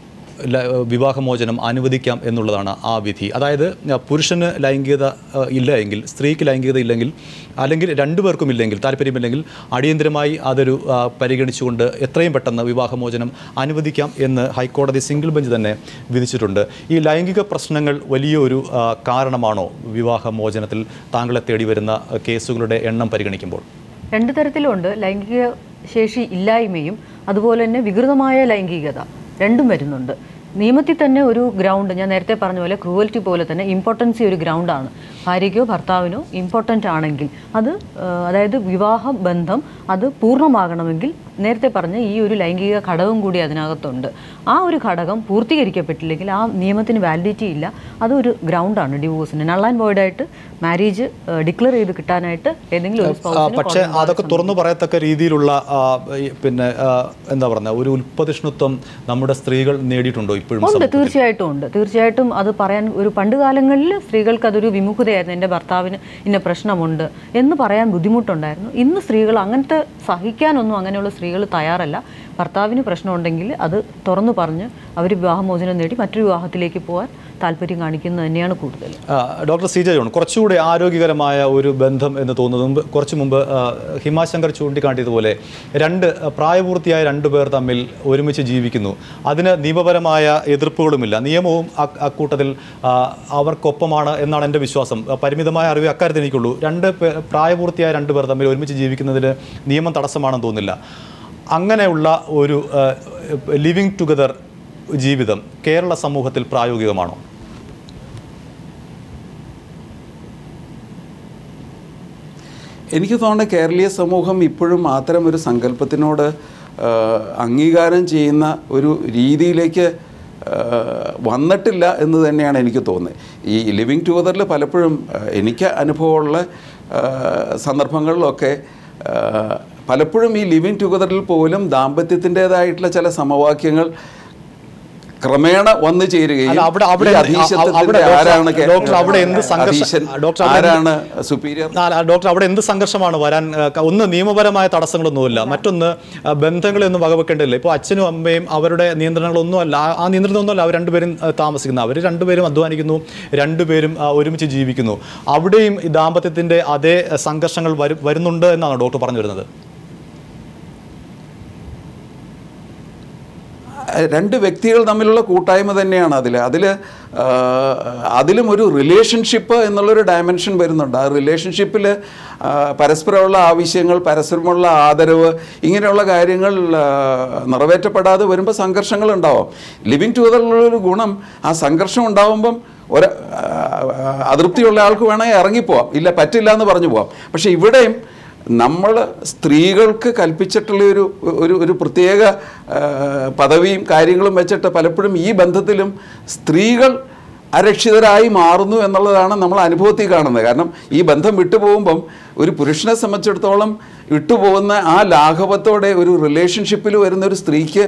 ല- വിവാഹമോചനം അനുവദിക്കാം എന്നുള്ളതാണ് ആ വിധി അതായത് ആ, പുരുഷന് ലൈംഗികത ആ, ഇല്ല എങ്കിൽ സ്ത്രീക്ക് ലൈംഗികത ഇല്ലെങ്കിൽ അല്ലെങ്കിൽ രണ്ടുപേർക്കും ഇല്ലെങ്കിൽ താല്പര്യമില്ലെങ്കിൽ അടിയന്തരമായി അതൊരു ആ, പരിഗണിച്ചുകൊണ്ട് എത്രയും പെട്ടെന്ന് വിവാഹമോചനം അനുവദിക്കാം എന്ന് ഹൈക്കോടതി സിംഗിൾ ബെഞ്ച് തന്നെ വിധിച്ചിട്ടുണ്ട് ഈ ലൈംഗിക പ്രശ്നങ്ങൾ വലിയൊരു ആ, കാരണമാണോ വിവാഹമോചനത്തിൽ താങ്കളെ തേടി വരുന്ന ആ, കേസുകളുടെ എണ്ണം പരിഗണിക്കുമ്പോൾ രണ്ട് തരത്തിലുണ്ട് ലൈംഗിക ശേഷി ഇല്ലായ്മയും അതുപോലെ തന്നെ വികൃതമായ ലൈംഗികത രണ്ടും വരുന്നുണ്ട് നിയമത്തിൽ തന്നെ ഒരു ഗ്രൗണ്ട് ഞാൻ നേരത്തെ പറഞ്ഞ പോലെ ക്രൂവൽറ്റി പോലെ തന്നെ ഇമ്പോർട്ടൻസി ഒരു ഗ്രൗണ്ടാണ് ഭാര്യയ്ക്കോ ഭർത്താവിനോ ഇമ്പോർട്ടൻ്റ് ആണെങ്കിൽ അത് ആ, അതായത് വിവാഹ ബന്ധം അത് പൂർണ്ണമാകണമെങ്കിൽ നേരത്തെ പറഞ്ഞ ഈ ഒരു ലൈംഗിക ഘടകം കൂടി അതിനകത്തുണ്ട് ആ ഒരു ഘടകം പൂർത്തീകരിക്കപ്പെട്ടില്ലെങ്കിൽ ആ നിയമത്തിന് വാലിഡിറ്റി ഇല്ല അതൊരു ഗ്രൗണ്ടാണ് ഡിവോഴ്സിന് നൾ ആൻഡ് വോയിഡ് ആയിട്ട് മാരേജ് ഡിക്ലെയർ ചെയ്ത് കിട്ടാനായിട്ട് ഏതെങ്കിലും ഒരു ആ, സ്പൗസിന് പക്ഷേ അതൊക്കെ തുറന്നു പറയത്തക്ക രീതിയിലുള്ള ആ, ഈ പിന്നെ ആ, എന്താ പറയുക ഒരു ഉൽപ്പതിഷ്ണുത്വം നമ്മുടെ സ്ത്രീകൾ നേടിയിട്ടുണ്ടോ ഇപ്പോഴും ഉണ്ട് സമൂഹത്തിൽ? തീർച്ചയായിട്ടും ഉണ്ട് തീർച്ചയായിട്ടും അത് പറയാൻ ഒരു പണ്ട് കാലങ്ങളിൽ സ്ത്രീകൾക്ക് അതൊരു വിമുഖതയായിരുന്നു എൻ്റെ ഭർത്താവിന് ഇന്ന പ്രശ്നമുണ്ട് എന്ന് പറയാൻ ബുദ്ധിമുട്ടുണ്ടായിരുന്നു ഇന്ന് സ്ത്രീകൾ അങ്ങനത്തെ സഹിക്കാനൊന്നും അങ്ങനെയുള്ള സ്ത്രീകൾ തയ്യാറല്ല ഭർത്താവിന് പ്രശ്നമുണ്ടെങ്കിൽ അത് തുറന്നു പറഞ്ഞ് അവർ വിവാഹമോചനം നേടി മറ്റൊരു വിവാഹത്തിലേക്ക് പോകാൻ താല്പര്യം കാണിക്കുന്നത് തന്നെയാണ് കൂടുതൽ ആ, ഡോക്ടർ സി ജെ ജോൺ കുറച്ചുകൂടി ആരോഗ്യകരമായ ഒരു ബന്ധം എന്ന് തോന്നുന്നത് മുമ്പ് കുറച്ച് മുമ്പ് ആ, ഹിമാശങ്കർ ചൂണ്ടിക്കാട്ടിയതുപോലെ രണ്ട് ആ, പ്രായപൂർത്തിയായ രണ്ട് പേർ തമ്മിൽ ഒരുമിച്ച് ജീവിക്കുന്നു അതിന് നിയമപരമായ എതിർപ്പുകളുമില്ല നിയമവും അ- അക്കൂട്ടത്തിൽ ആ, അവർക്കൊപ്പമാണ് എന്നാണ് എൻ്റെ വിശ്വാസം ആ, പരിമിതമായ അറിവ് അക്കാര്യത്തിൽ എനിക്കുള്ളൂ രണ്ട് പേ- പ്രായപൂർത്തിയായ രണ്ട് പേർ തമ്മിൽ ഒരുമിച്ച് ജീവിക്കുന്നതിന് നിയമം തടസ്സമാണെന്ന് തോന്നുന്നില്ല അങ്ങനെയുള്ള ഒരു ലിവിങ് ടുഗദർ ജീവിതം കേരള സമൂഹത്തിൽ പ്രായോഗികമാണോ എനിക്ക് തോന്നുന്നത് കേരളീയ സമൂഹം ഇപ്പോഴും അത്തരം ഒരു സങ്കല്പത്തിനോട് ആ, അംഗീകാരം ചെയ്യുന്ന ഒരു രീതിയിലേക്ക് ആ, വന്നിട്ടില്ല എന്ന് തന്നെയാണ് എനിക്ക് തോന്നുന്നത് ഈ ലിവിങ് ടുഗദറിൽ പലപ്പോഴും ആ, എനിക്ക് അനുഭവമുള്ള ആ, സന്ദർഭങ്ങളിലൊക്കെ ആ, പലപ്പോഴും ഈ ലിവിങ് ടുഗദറിൽ പോലും ദാമ്പത്യത്തിൻ്റേതായിട്ടുള്ള ചില സമവാക്യങ്ങൾ ക്രമേണ വന്നു ചേരുകയും അല്ല, അവിടെ- അവിടെ ഈ എന്ത്- അധീശത്വത്തിന്റെ അവിടെ ഡോക്ടർ- ആരാണ് കേ- ഡോക്ടർ അവിടെ എന്ത് സംഘർഷം- അധീശൻ, ഡോക്ടർ അവിടെ എന്ത്- ആരാണ് സുപ്പീരിയർ ആ, ആ, ഡോക്ടർ അവിടെ എന്ത് സംഘർഷമാണ് വരാൻ ആ, ക- ഒന്ന് നിയമപരമായ തടസ്സങ്ങളൊന്നുമില്ല മറ്റൊന്ന് ആ, ബന്ധങ്ങളെയൊന്നും വകവെക്കേണ്ടതില്ല ഇപ്പോൾ അച്ഛനും അമ്മയും അവരുടെ നിയന്ത്രണങ്ങളൊന്നുമല്ല ആ- ആ നിയന്ത്രണമൊന്നുമല്ല അവർ രണ്ടുപേരും ആ, താമസിക്കുന്നത് അവർ രണ്ടുപേരും അധ്വാനിക്കുന്നു രണ്ടുപേരും ആ, ഒരുമിച്ച് ജീവിക്കുന്നു അവിടെയും ഈ ദാമ്പത്യത്തിന്റെ അതേ ആ, സംഘർഷങ്ങൾ വരു- വരുന്നുണ്ട് എന്നാണ് ഡോക്ടർ പറഞ്ഞു വരുന്നത് രണ്ട് വ്യക്തികൾ തമ്മിലുള്ള കൂട്ടായ്മ തന്നെയാണ് അതിൽ അതിൽ അതിലും ഒരു റിലേഷൻഷിപ്പ് എന്നുള്ളൊരു ഡയമെൻഷൻ വരുന്നുണ്ട് ആ റിലേഷൻഷിപ്പിൽ പരസ്പരമുള്ള ആവശ്യങ്ങൾ പരസ്പരമുള്ള ആദരവ് ഇങ്ങനെയുള്ള കാര്യങ്ങൾ ആ, നിറവേറ്റപ്പെടാതെ വരുമ്പോൾ സംഘർഷങ്ങൾ ഉണ്ടാവും ലിവിങ് ടുഗദറിലുള്ളൊരു ഗുണം ആ സംഘർഷം ഉണ്ടാവുമ്പം ഒരു ആ, അതൃപ്തിയുള്ള ആൾക്ക് വേണമെങ്കിൽ ഇറങ്ങിപ്പോവാം ഇല്ല പറ്റില്ല എന്ന് പറഞ്ഞു പോവാം പക്ഷേ ഇവിടെയും നമ്മൾ സ്ത്രീകൾക്ക് കൽപ്പിച്ചിട്ടുള്ള ഒരു ഒരു ഒരു പ്രത്യേക ആ, പദവിയും കാര്യങ്ങളും വെച്ചിട്ട് പലപ്പോഴും ഈ ബന്ധത്തിലും സ്ത്രീകൾ അരക്ഷിതരായി മാറുന്നു എന്നുള്ളതാണ് നമ്മൾ അനുഭവത്തിൽ കാണുന്നത് കാരണം ഈ ബന്ധം വിട്ടുപോകുമ്പം ഒരു പുരുഷനെ സംബന്ധിച്ചിടത്തോളം വിട്ടുപോകുന്ന ആ ലാഘവത്തോടെ ഒരു റിലേഷൻഷിപ്പിൽ വരുന്ന ഒരു സ്ത്രീക്ക്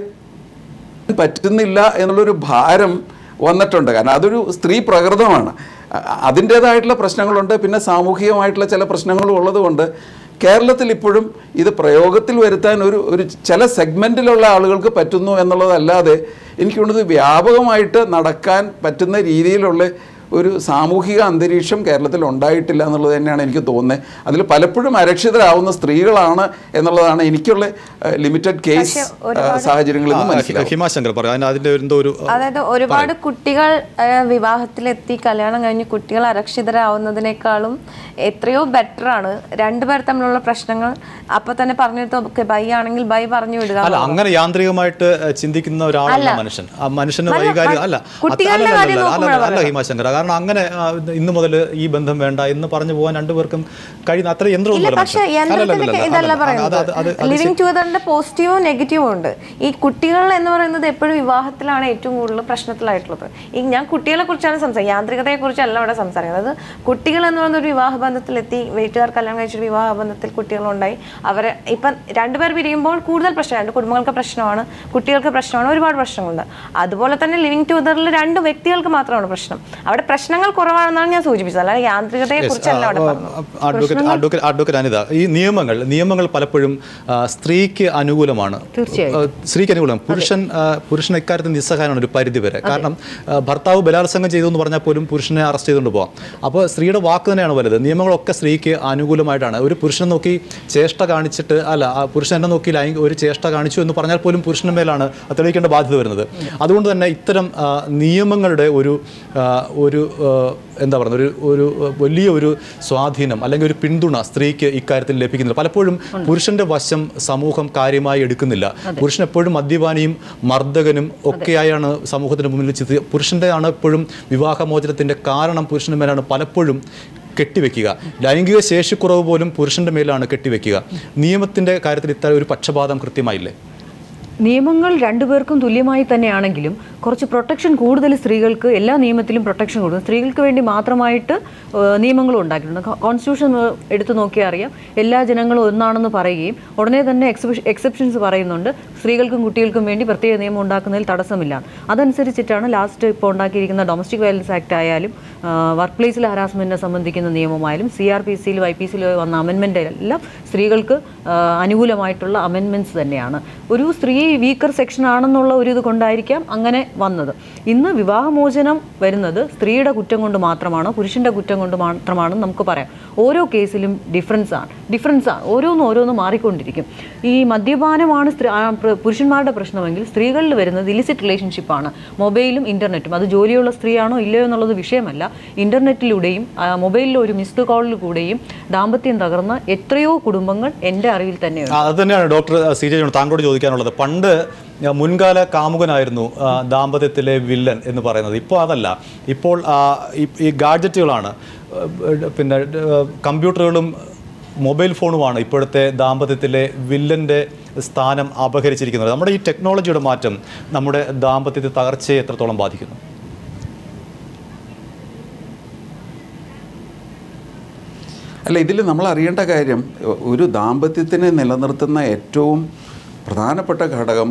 പറ്റുന്നില്ല എന്നുള്ളൊരു ഭാരം വന്നിട്ടുണ്ട് കാരണം അതൊരു സ്ത്രീ പ്രകൃതമാണ് അ- അതിൻ്റേതായിട്ടുള്ള പ്രശ്നങ്ങളുണ്ട് പിന്നെ സാമൂഹികമായിട്ടുള്ള ചില പ്രശ്നങ്ങളും ഉള്ളതുകൊണ്ട് കേരളത്തിൽ ഇപ്പോഴും ഇത് പ്രയോഗത്തിൽ വരുത്താൻ ഒരു ഒരു ചില സെഗ്മെൻറ്റിലുള്ള ആളുകൾക്ക് പറ്റുന്നു എന്നുള്ളതല്ലാതെ എനിക്ക് തോന്നുന്നത് വ്യാപകമായിട്ട് നടക്കാൻ പറ്റുന്ന രീതിയിലുള്ള ഒരു സാമൂഹിക അന്തരീക്ഷം കേരളത്തിൽ ഉണ്ടായിട്ടില്ല എന്നുള്ളത് തന്നെയാണ് എനിക്ക് തോന്നുന്നത് അതിൽ പലപ്പോഴും അരക്ഷിതരാവുന്ന സ്ത്രീകളാണ് എന്നുള്ളതാണ് എനിക്കുള്ള ലിമിറ്റഡ് കേസ് സാഹചര്യങ്ങളിൽ നിന്ന് മനസ്സിലാവും ഹിമാശങ്കർ പറയും അതിന് അതിന്റെ ഒരു എന്തോ ഒരു ആ, അതായത് ഒരുപാട് കുട്ടികൾ ആ, വിവാഹത്തിലെത്തി കല്യാണം കഴിഞ്ഞ് കുട്ടികൾ അരക്ഷിതരാവുന്നതിനേക്കാളും എത്രയോ ബെറ്റർ ആണ് രണ്ടുപേർ തമ്മിലുള്ള പ്രശ്നങ്ങൾ അപ്പൊ തന്നെ പറഞ്ഞിട്ട് ഓക്കെ ബൈ ആണെങ്കിൽ ബൈ പറഞ്ഞു വിടുക അല്ല അങ്ങനെ യാന്ത്രികമായിട്ട് ഏഹ്, ചിന്തിക്കുന്ന ഒരാളല്ല മനുഷ്യൻ ആ മനുഷ്യന് നല്ല വൈകാരിക മ- അല്ല കുട്ടികളുടെ അല്ല, അല്ല, കാര്യം അല്ല, നോക്കുമ്പോഴാ അല്ല, അല്ല പറയുന്നത്. ഹിമാശങ്കർ കാരണം അങ്ങനെ ആ, ഇന്ന് മുതൽ ഈ ബന്ധം വേണ്ട എന്ന് പറഞ്ഞു പോകാൻ രണ്ടുപേർക്കും കഴിയുന്ന അത്ര ഇല്ല യന്ത്രമൊന്നുമല്ല പക്ഷെ മനുഷ്യൻ. അല്ല, അല്ല, യന്ത്രത്തിന്റെ അല്ല, ഇതല്ല അല്ല, അത് പറയുന്നത് അത് അത് അത് ലിവിങ് ടുഗദറിന്റെ പോസിറ്റീവും നെഗറ്റീവും ഉണ്ട് ഈ കുട്ടികൾ എന്ന് പറയുന്നത് എപ്പോഴും വിവാഹത്തിലാണ് ഏറ്റവും കൂടുതൽ പ്രശ്നത്തിലായിട്ടുള്ളത് ഈ ഞാൻ കുട്ടികളെ കുറിച്ചാണ് സംസാരിക്കുന്നത് യാന്ത്രികതയെ കുറിച്ചല്ല ഇവിടെ സംസാരിക്കുന്നത് അത് കുട്ടികൾ എന്ന് പറയുന്ന ഒരു വിവാഹ ബന്ധത്തിലെത്തി വീട്ടുകാർ കല്യാണം കഴിച്ചൊരു വിവാഹ ബന്ധത്തിൽ കുട്ടികളുണ്ടായി അവരെ ഇപ്പം രണ്ടുപേർ പിരിയുമ്പോൾ കൂടുതൽ പ്രശ്നം രണ്ട് കുടുംബങ്ങൾക്ക് പ്രശ്നമാണ് കുട്ടികൾക്ക് പ്രശ്നമാണ് ഒരുപാട് പ്രശ്നങ്ങളുണ്ട് അതുപോലെ തന്നെ ലിവിങ് ടുഗദറിൽ രണ്ട് വ്യക്തികൾക്ക് മാത്രമാണ് പ്രശ്നം അവിടെ പ്രശ്നങ്ങൾ കുറവാണെന്നാണ് ഞാൻ സൂചിപ്പിച്ചത് അല്ലാതെ യാന്ത്രികതയെ കുറിച്ചല്ല അവിടെ പറഞ്ഞത് അഡ്വക്കേറ്റ് അഡ്വക്കേറ്റ് അഡ്വക്കേറ്റ് അനിത ഈ നിയമങ്ങൾ നിയമങ്ങൾ പലപ്പോഴും ആ, സ്ത്രീക്ക് അനുകൂലമാണ് തീർച്ചയായും. ആ, സ്ത്രീക്ക് അനുകൂലം പുരുഷൻ ആ, പുരുഷൻ ഇക്കാര്യത്തിൽ നിസ്സഹായമാണ് ഒരു പരിധി വരെ കാരണം ആ, ഭർത്താവ് ബലാത്സംഗം ചെയ്തു എന്ന് പറഞ്ഞാൽ പോലും പുരുഷനെ അറസ്റ്റ് ചെയ്തുകൊണ്ട് പോകാം അപ്പോൾ സ്ത്രീയുടെ വാക്ക് തന്നെയാണ് വലുത് നിയമങ്ങളൊക്കെ സ്ത്രീക്ക് അനുകൂലമായിട്ടാണ് ഒരു പുരുഷനെ നോക്കി ചേഷ്ട കാണിച്ചിട്ട് അല്ല ആ പുരുഷനെ നോക്കി ലൈംഗിക ഒരു ചേഷ്ട കാണിച്ചു എന്ന് പറഞ്ഞാൽ പോലും പുരുഷന് മേലാണ് തെളിയിക്കേണ്ട ബാധ്യത വരുന്നത് അതുകൊണ്ട് തന്നെ ഇത്തരം ആ, നിയമങ്ങളുടെ ഒരു ആ, ഒരു ആ, എന്താ പറയുക ഒരു ഒരു വലിയ ഒരു സ്വാധീനം അല്ലെങ്കിൽ ഒരു പിന്തുണ സ്ത്രീക്ക് ഇക്കാര്യത്തിൽ ലഭിക്കുന്നില്ല പലപ്പോഴും പുരുഷന്റെ വശം സമൂഹം കാര്യമായി എടുക്കുന്നില്ല പുരുഷൻ എപ്പോഴും മദ്യപാനിയും മർദ്ദകനും ഒക്കെയായാണ് സമൂഹത്തിന് മുന്നിൽ ചിത്രീ പുരുഷന്റെ ആണ് എപ്പോഴും വിവാഹമോചനത്തിന്റെ കാരണം പുരുഷന്റെ മേലാണ് പലപ്പോഴും കെട്ടിവെക്കുക ലൈംഗിക ശേഷിക്കുറവ് പോലും പുരുഷന്റെ മേലാണ് കെട്ടിവെക്കുക നിയമത്തിന്റെ കാര്യത്തിൽ ഇത്തരം ഒരു പക്ഷപാതം കൃത്യമായില്ലേ നിയമങ്ങൾ രണ്ടുപേർക്കും തുല്യമായി തന്നെയാണെങ്കിലും കുറച്ച് പ്രൊട്ടക്ഷൻ കൂടുതൽ സ്ത്രീകൾക്ക് എല്ലാ നിയമത്തിലും പ്രൊട്ടക്ഷൻ കൊടുക്കും സ്ത്രീകൾക്ക് വേണ്ടി മാത്രമായിട്ട് ഏഹ്, നിയമങ്ങളും ഉണ്ടാക്കിയിട്ടുണ്ട് കോ- കോൺസ്റ്റിറ്റ്യൂഷൻ ഏഹ്, എടുത്തു നോക്കിയാൽ അറിയാം എല്ലാ ജനങ്ങളും ഒന്നാണെന്ന് പറയുകയും ഉടനെ തന്നെ എക്സെപ്ഷൻസ് പറയുന്നുണ്ട് സ്ത്രീകൾക്കും കുട്ടികൾക്കും വേണ്ടി പ്രത്യേക നിയമം ഉണ്ടാക്കുന്നതിൽ തടസ്സമില്ല അതനുസരിച്ചിട്ടാണ് ലാസ്റ്റ് ഇപ്പോൾ ഉണ്ടാക്കിയിരിക്കുന്ന ഡൊമസ്റ്റിക് വയലൻസ് ആക്ട് ആയാലും വർക്ക് പ്ലേസിൽ ഹരാസ്മെൻറ്റിനെ സംബന്ധിക്കുന്ന നിയമമായാലും സി ആർ പി സിയിലും ഐ പി സിയിലും വന്ന അമെൻമെൻ്റ് എല്ലാം സ്ത്രീകൾക്ക് ആ, അനുകൂലമായിട്ടുള്ള അമെൻമെൻറ്റ്സ് തന്നെയാണ് ഒരു സ്ത്രീ വീക്കർ സെക്ഷൻ ആണെന്നുള്ള ഒരു ഇത് കൊണ്ടായിരിക്കാം അങ്ങനെ വന്നത് ഇന്ന് വിവാഹമോചനം വരുന്നത് സ്ത്രീയുടെ കുറ്റം കൊണ്ട് മാത്രമാണോ പുരുഷൻ്റെ കുറ്റം കൊണ്ട് മാത്രമാണെന്ന് നമുക്ക് പറയാം ഓരോ കേസിലും ഡിഫറൻസ് ആണ് ഡിഫറൻസ് ആണ് ഓരോന്നും ഓരോന്നും മാറിക്കൊണ്ടിരിക്കും ഈ മദ്യപാനമാണ് സ്ത്രീ ആ, പ്ര- പുരുഷന്മാരുടെ പ്രശ്നമെങ്കിൽ സ്ത്രീകളിൽ വരുന്നത് ഇലിസിറ്റ് റിലേഷൻഷിപ്പാണ് മൊബൈലും ഇൻ്റർനെറ്റും അത് ജോലിയുള്ള സ്ത്രീയാണോ ഇല്ലയോ എന്നുള്ളത് വിഷയമല്ല ഇൻ്റർനെറ്റിലൂടെയും ആ, മൊബൈലിലെ ഒരു മിസ്ഡ് കോളിൽ കൂടെയും ദാമ്പത്യം തകർന്ന എത്രയോ കുടുംബങ്ങൾ എൻ്റെ അറിവിൽ തന്നെയുണ്ട് ആ, അത് തന്നെയാണ് ഡോക്ടർ സി ജെ ജോൺ താങ്കളോട് ചോദിക്കാനുള്ളത് പണ്ട് ആ, മുൻകാല കാമുകനായിരുന്നു ആ, ദാമ്പത്യത്തിലെ വില്ലൻ എന്ന് പറയുന്നത് ഇപ്പോൾ അതല്ല ഇപ്പോൾ ആ, ഈ- ഈ ഗാഡ്ജറ്റുകളാണ് ആ, പിന്നെ ആ, കമ്പ്യൂട്ടറുകളും മൊബൈൽ ഫോണുമാണ് ഇപ്പോഴത്തെ ദാമ്പത്യത്തിലെ വില്ലൻ്റെ സ്ഥാനം അപഹരിച്ചിരിക്കുന്നത് നമ്മുടെ ഈ ടെക്നോളജിയുടെ മാറ്റം നമ്മുടെ ദാമ്പത്യത്തെ തകർച്ചയെ എത്രത്തോളം ബാധിക്കുന്നു അല്ല ഇതിൽ നമ്മൾ അറിയേണ്ട കാര്യം ഒരു ദാമ്പത്യത്തിനെ നിലനിർത്തുന്ന ഏറ്റവും പ്രധാനപ്പെട്ട ഘടകം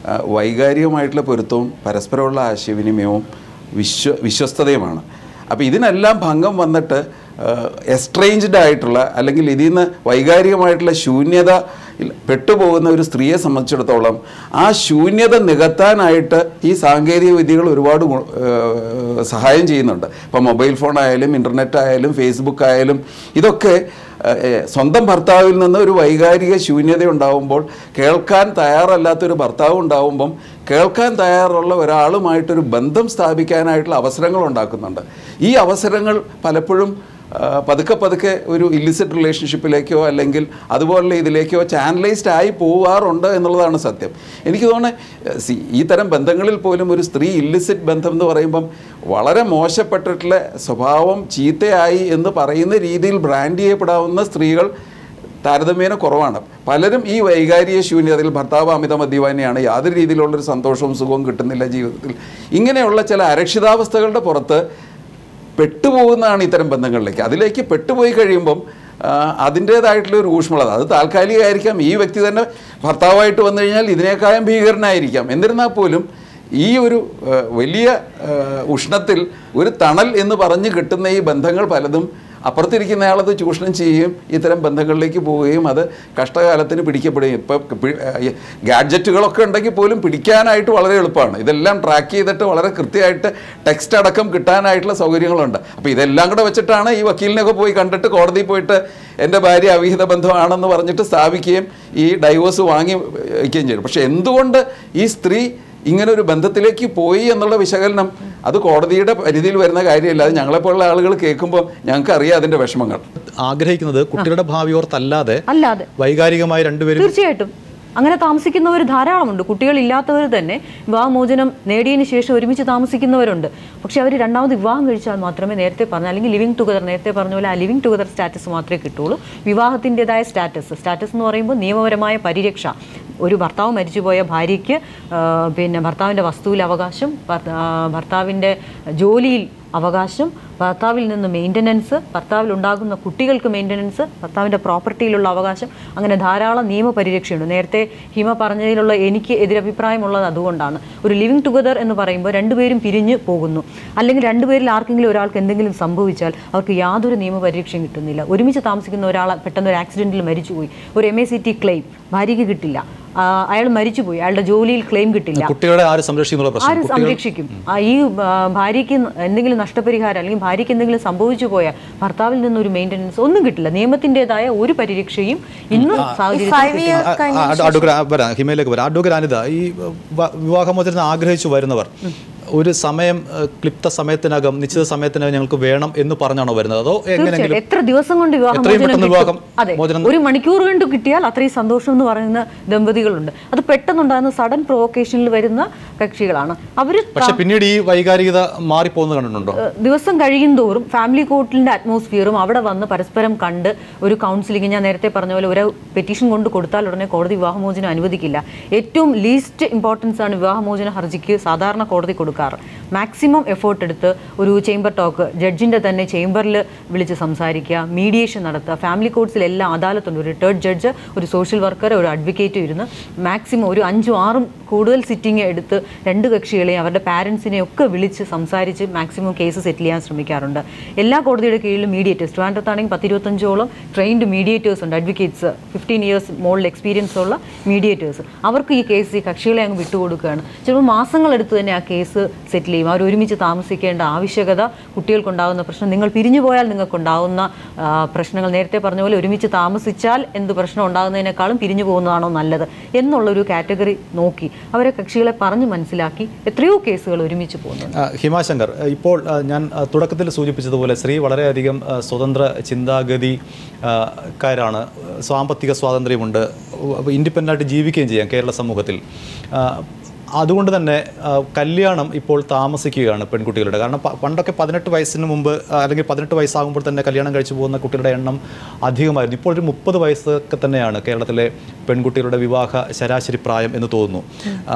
ആ, വൈകാരികമായിട്ടുള്ള പൊരുത്തവും പരസ്പരമുള്ള ആശയവിനിമയവും വിശ്വ വിശ്വസ്തതയുമാണ് അപ്പോൾ ഇതിനെല്ലാം ഭംഗം വന്നിട്ട് എസ്ട്രേഞ്ച്ഡ് ആയിട്ടുള്ള അല്ലെങ്കിൽ ഇതിൽ നിന്ന് വൈകാരികമായിട്ടുള്ള ശൂന്യത പെട്ടുപോകുന്ന ഒരു സ്ത്രീയെ സംബന്ധിച്ചിടത്തോളം ആ ശൂന്യത നികത്താനായിട്ട് ഈ സാങ്കേതിക വിദ്യകൾ ഒരുപാട് ഗു- ഏഹ് സഹായം ചെയ്യുന്നുണ്ട് ഇപ്പോൾ മൊബൈൽ ഫോൺ ആയാലും ഇൻ്റർനെറ്റ് ആയാലും ഫേസ്ബുക്ക് ആയാലും ഇതൊക്കെ ഏഹ് സ്വന്തം ഭർത്താവിൽ നിന്ന് ഒരു വൈകാരിക ശൂന്യത ഉണ്ടാവുമ്പോൾ കേൾക്കാൻ തയ്യാറല്ലാത്തൊരു ഭർത്താവ് ഉണ്ടാവുമ്പം കേൾക്കാൻ തയ്യാറുള്ള ഒരാളുമായിട്ടൊരു ബന്ധം സ്ഥാപിക്കാനായിട്ടുള്ള അവസരങ്ങൾ ഉണ്ടാക്കുന്നുണ്ട് ഈ അവസരങ്ങൾ പലപ്പോഴും ആ, പതുക്കെ പതുക്കെ ഒരു ഇല്ലിസിറ്റ് റിലേഷൻഷിപ്പിലേക്കോ അല്ലെങ്കിൽ അതുപോലുള്ള ഇതിലേക്കോ ചാനലൈസ്ഡ് ആയി പോവാറുണ്ട് എന്നുള്ളതാണ് സത്യം എനിക്ക് തോന്നുന്നത് സി ഈ തരം ബന്ധങ്ങളിൽ പോലും ഒരു സ്ത്രീ ഇല്ലിസിറ്റ് ബന്ധം എന്ന് പറയുമ്പം വളരെ മോശപ്പെട്ടിട്ടുള്ള സ്വഭാവം ചീത്തയായി എന്ന് പറയുന്ന രീതിയിൽ ബ്രാൻഡ് ചെയ്യപ്പെടാവുന്ന സ്ത്രീകൾ താരതമ്യേന കുറവാണ് പലരും ഈ വൈകാരിക ശൂന്യതയിൽ ഭർത്താവ് അമിത മദ്യപാനിയാണ് യാതൊരു രീതിയിലുള്ളൊരു സന്തോഷവും സുഖവും കിട്ടുന്നില്ല ജീവിതത്തിൽ ഇങ്ങനെയുള്ള ചില അരക്ഷിതാവസ്ഥകളുടെ പുറത്ത് പെട്ടുപോകുന്നതാണ് ഇത്തരം ബന്ധങ്ങളിലേക്ക് അതിലേക്ക് പെട്ടുപോയി കഴിയുമ്പം ആ, അതിൻ്റേതായിട്ടുള്ള ഒരു ഊഷ്മളത അത് താൽക്കാലികമായിരിക്കാം ഈ വ്യക്തി തന്നെ ഭർത്താവായിട്ട് വന്നു കഴിഞ്ഞാൽ ഇതിനേക്കാളും ഭീകരനായിരിക്കാം എന്നിരുന്നാൽ പോലും ഈ ഒരു ആ, വലിയ ആ, ഉഷ്ണത്തിൽ ഒരു തണൽ എന്ന് പറഞ്ഞ് കിട്ടുന്ന ഈ ബന്ധങ്ങൾ പലതും അപ്പുറത്തിരിക്കുന്നയാളത് ചൂഷണം ചെയ്യുകയും ഇത്തരം ബന്ധങ്ങളിലേക്ക് പോവുകയും അത് കഷ്ടകാലത്തിന് പിടിക്കപ്പെടുകയും ഇപ്പം ഗാഡ്ജറ്റുകളൊക്കെ ഉണ്ടെങ്കിൽ പോലും പിടിക്കാനായിട്ട് വളരെ എളുപ്പമാണ് ഇതെല്ലാം ട്രാക്ക് ചെയ്തിട്ട് വളരെ കൃത്യമായിട്ട് ടെക്സ്റ്റ് അടക്കം കിട്ടാനായിട്ടുള്ള സൗകര്യങ്ങളുണ്ട് അപ്പോൾ ഇതെല്ലാം കൂടെ വെച്ചിട്ടാണ് ഈ വക്കീലിനെയൊക്കെ പോയി കണ്ടിട്ട് കോടതിയിൽ പോയിട്ട് എൻ്റെ ഭാര്യ അവിഹിത ബന്ധമാണെന്ന് പറഞ്ഞിട്ട് സ്ഥാപിക്കുകയും ഈ ഡൈവോഴ്സ് വാങ്ങി വയ്ക്കുകയും ചെയ്തു പക്ഷേ എന്തുകൊണ്ട് ഈ സ്ത്രീ ഇങ്ങനെ ഒരു ബന്ധത്തിലേക്ക് പോയി എന്നുള്ള വിശകലനം അത് കോടതിയുടെ പരിധിയിൽ വരുന്ന കാര്യമല്ല അത് ഞങ്ങളെപ്പോലുള്ള ആളുകൾ കേൾക്കുമ്പോൾ ഞങ്ങൾക്ക് അറിയാം അതിൻ്റെ വിഷമങ്ങൾ ആഗ്രഹിക്കുന്നത് കുട്ടികളുടെ ഭാവി ഓർത്തല്ലാതെ അല്ലാതെ വൈകാരികമായി രണ്ടുപേരും തീർച്ചയായിട്ടും അങ്ങനെ താമസിക്കുന്നവർ ധാരാളമുണ്ട് കുട്ടികളില്ലാത്തവർ തന്നെ വിവാഹമോചനം നേടിയതിന് ശേഷം ഒരുമിച്ച് താമസിക്കുന്നവരുണ്ട് പക്ഷെ അവർ രണ്ടാമത് വിവാഹം കഴിച്ചാൽ മാത്രമേ നേരത്തെ പറഞ്ഞ അല്ലെങ്കിൽ ലിവിങ് ടുഗദർ നേരത്തെ പറഞ്ഞ പോലെ ആ ലിവിങ് ടുഗദർ സ്റ്റാറ്റസ് മാത്രമേ കിട്ടുള്ളൂ വിവാഹത്തിൻ്റെതായ സ്റ്റാറ്റസ് സ്റ്റാറ്റസ് എന്ന് പറയുമ്പോൾ നിയമപരമായ പരിരക്ഷ ഒരു ഭർത്താവ് മരിച്ചുപോയ ഭാര്യയ്ക്ക് ആ, പിന്നെ ഭർത്താവിൻ്റെ വസ്തുവിൽ അവകാശം ഭർത്ത- ആ, ഭർത്താവിൻ്റെ ജോലിയിൽ അവകാശം ഭർത്താവിൽ നിന്ന് മെയിൻ്റനൻസ് ഭർത്താവിൽ ഉണ്ടാകുന്ന കുട്ടികൾക്ക് മെയിൻ്റനൻസ് ഭർത്താവിൻ്റെ പ്രോപ്പർട്ടിയിലുള്ള അവകാശം അങ്ങനെ ധാരാളം നിയമപരിരക്ഷയുണ്ട് നേരത്തെ ഹിമ പറഞ്ഞതിലുള്ള എനിക്ക് എതിരഭിപ്രായമുള്ളത് അതുകൊണ്ടാണ് ഒരു ലിവിങ് ടുഗദർ എന്ന് പറയുമ്പോൾ രണ്ടുപേരും പിരിഞ്ഞ് പോകുന്നു അല്ലെങ്കിൽ രണ്ടുപേരിൽ ആർക്കെങ്കിലും ഒരാൾക്ക് എന്തെങ്കിലും സംഭവിച്ചാൽ അവർക്ക് യാതൊരു നിയമപരിരക്ഷയും കിട്ടുന്നില്ല ഒരുമിച്ച് താമസിക്കുന്ന ഒരാൾ പെട്ടെന്ന് ഒരു ആക്സിഡൻറ്റിൽ മരിച്ചുപോയി ഒരു M A C T claim ഭാര്യയ്ക്ക് കിട്ടില്ല ആ, അയാൾ മരിച്ചുപോയി അയാളുടെ ജോലിയിൽ ക്ലെയിം കിട്ടില്ല കുട്ടികളെ ആര് സംരക്ഷിക്കുന്നുള്ള പ്രശ്നം ആര് കുട്ടികൾ സംരക്ഷിക്കും ആ, ഈ ആ, ഭാര്യയ്ക്ക് എന്തെങ്കിലും നഷ്ടപരിഹാരം അല്ലെങ്കിൽ ഭാര്യയ്ക്ക് എന്തെങ്കിലും സംഭവിച്ചു പോയാൽ ഭർത്താവിൽ നിന്ന് ഒരു മെയിൻ്റനൻസ് ഒന്നും കിട്ടില്ല നിയമത്തിൻ്റെതായ ഒരു പരിരക്ഷയും ഇന്ന് സാഹചര്യത്തിൽ ഫൈവ് ഇയർ ആ, ആ, അഡ്വക്കേറ്റ് ആ, വരാം ഹിമയിലേക്ക് വരാം അഡ്വക്കേറ്റ് അനിത ഈ വ- വിവാഹമോചനം ആഗ്രഹിച്ചു വരുന്നവർ ഒരു സമയം ഏഹ്, ക്ലിപ്ത സമയത്തിനകം നിശ്ചിത സമയത്തിനകം ഞങ്ങൾക്ക് വേണം എന്ന് പറഞ്ഞാണോ വരുന്നത് അതോ എങ്ങനെയെങ്കിലും തീർച്ചയായിട്ടും എത്ര ദിവസം കൊണ്ട് എത്രയും വിവാഹമോചനം പെട്ടെന്ന് കിട്ടും? വിവാഹം അതെ മോചനം ഒരു മണിക്കൂർ കൊണ്ട് കിട്ടിയാൽ അത്രയും സന്തോഷം എന്ന് പറയുന്ന ദമ്പതികളുണ്ട് അത് പെട്ടെന്നുണ്ടാകുന്ന സഡൻ പ്രൊവോക്കേഷനിൽ വരുന്ന കക്ഷികളാണ് അവർ പക്ഷെ പിന്നീട് ഈ വൈകാരികത മാറിപ്പോകുന്നത് കണ്ടിട്ടുണ്ടോ ഏഹ് ദിവസം കഴിയും തോറും ഫാമിലി കോർട്ടിൻ്റെ അറ്റ്മോസ്ഫിയറും അവിടെ വന്ന് പരസ്പരം കണ്ട് ഒരു കൗൺസിലിംഗ് ഞാൻ നേരത്തെ പറഞ്ഞ പോലെ ഒരു പെറ്റീഷൻ കൊണ്ട് കൊടുത്താൽ ഉടനെ കോടതി വിവാഹമോചനം അനുവദിക്കില്ല ഏറ്റവും ലീസ്റ്റ് ഇമ്പോർട്ടൻസ് ആണ് വിവാഹമോചന ഹർജിക്ക് സാധാരണ കോടതി കൊടുക്കാറ് മാക്സിമം എഫേർട്ട് എടുത്ത് ഒരു ചേംബർ ടോക്ക് ജഡ്ജിൻ്റെ തന്നെ ചേംബറിൽ വിളിച്ച് സംസാരിക്കുക മീഡിയേഷൻ നടത്തുക ഫാമിലി കോർട്സിൽ എല്ലാം അദാലത്തുണ്ട് ഒരു റിട്ടയർഡ് ജഡ്ജ് ഒരു സോഷ്യൽ വർക്കർ ഒരു അഡ്വക്കേറ്റ് ഇരുന്ന് മാക്സിമം ഒരു അഞ്ചും ആറും കൂടുതൽ സിറ്റിംഗ് എടുത്ത് രണ്ട് കക്ഷികളെയും അവരുടെ പാരൻസിനെയും ഒക്കെ വിളിച്ച് സംസാരിച്ച് മാക്സിമം കേസ് സെറ്റിൽ ചെയ്യാൻ ശ്രമിക്കാറുണ്ട് എല്ലാ കോടതിയുടെ കീഴിലും മീഡിയേറ്റേഴ്സ് ട്രിവാൻഡ്രത്താണെങ്കിൽ പത്തിരുപത്തഞ്ചോളം ട്രെയിൻഡ് മീഡിയേറ്റേഴ്സ് ഉണ്ട് അഡ്വക്കേറ്റ്സ് ഫിഫ്റ്റീൻ ഇയേഴ്സ് മുകളിൽ എക്സ്പീരിയൻസ് ഉള്ള മീഡിയേറ്റേഴ്സ് അവർക്ക് ഈ കേസ് ഈ കക്ഷികളെ അങ്ങ് വിട്ടുകൊടുക്കുകയാണ് ചിലപ്പോൾ മാസങ്ങളെടുത്ത് തന്നെ ആ കേസ് സെറ്റിൽ ചെയ്യും അവർ ഒരുമിച്ച് താമസിക്കേണ്ട ആവശ്യകത കുട്ടികൾക്കുണ്ടാകുന്ന പ്രശ്നം നിങ്ങൾ പിരിഞ്ഞു പോയാൽ നിങ്ങൾക്കുണ്ടാകുന്ന ആ, പ്രശ്നങ്ങൾ നേരത്തെ പറഞ്ഞ പോലെ ഒരുമിച്ച് താമസിച്ചാൽ എന്ത് പ്രശ്നം ഉണ്ടാകുന്നതിനേക്കാളും പിരിഞ്ഞു പോകുന്നതാണോ നല്ലത് എന്നുള്ളൊരു കാറ്റഗറി നോക്കി അവരെ കക്ഷികളെ പറഞ്ഞ് മനസ്സിലാക്കി എത്രയോ കേസുകൾ ഒരുമിച്ച് പോകുന്നുണ്ട് ആ, ഹിമാശങ്കർ ആ, ഇപ്പോൾ ആ, ഞാൻ ആ, തുടക്കത്തിൽ സൂചിപ്പിച്ചതുപോലെ സ്ത്രീ വളരെയധികം ആ, സ്വതന്ത്ര ചിന്താഗതി ആ, കാരാണ് സാമ്പത്തിക സ്വാതന്ത്ര്യമുണ്ട് ഇൻഡിപെൻഡൻ്റായിട്ട് ജീവിക്കുകയും ചെയ്യാം കേരള സമൂഹത്തിൽ ആ, അതുകൊണ്ട് തന്നെ ആ, കല്യാണം ഇപ്പോൾ താമസിക്കുകയാണ് പെൺകുട്ടികളുടെ കാരണം പ- പണ്ടൊക്കെ പതിനെട്ട് വയസ്സിന് മുമ്പ് ആ, അല്ലെങ്കിൽ പതിനെട്ട് വയസ്സാകുമ്പോൾ തന്നെ കല്യാണം കഴിച്ചു പോകുന്ന കുട്ടികളുടെ എണ്ണം അധികമായിരുന്നു ഇപ്പോൾ ഒരു മുപ്പത് വയസ്സൊക്കെ തന്നെയാണ് കേരളത്തിലെ പെൺകുട്ടികളുടെ വിവാഹ ശരാശരി പ്രായം എന്ന് തോന്നുന്നു ആ,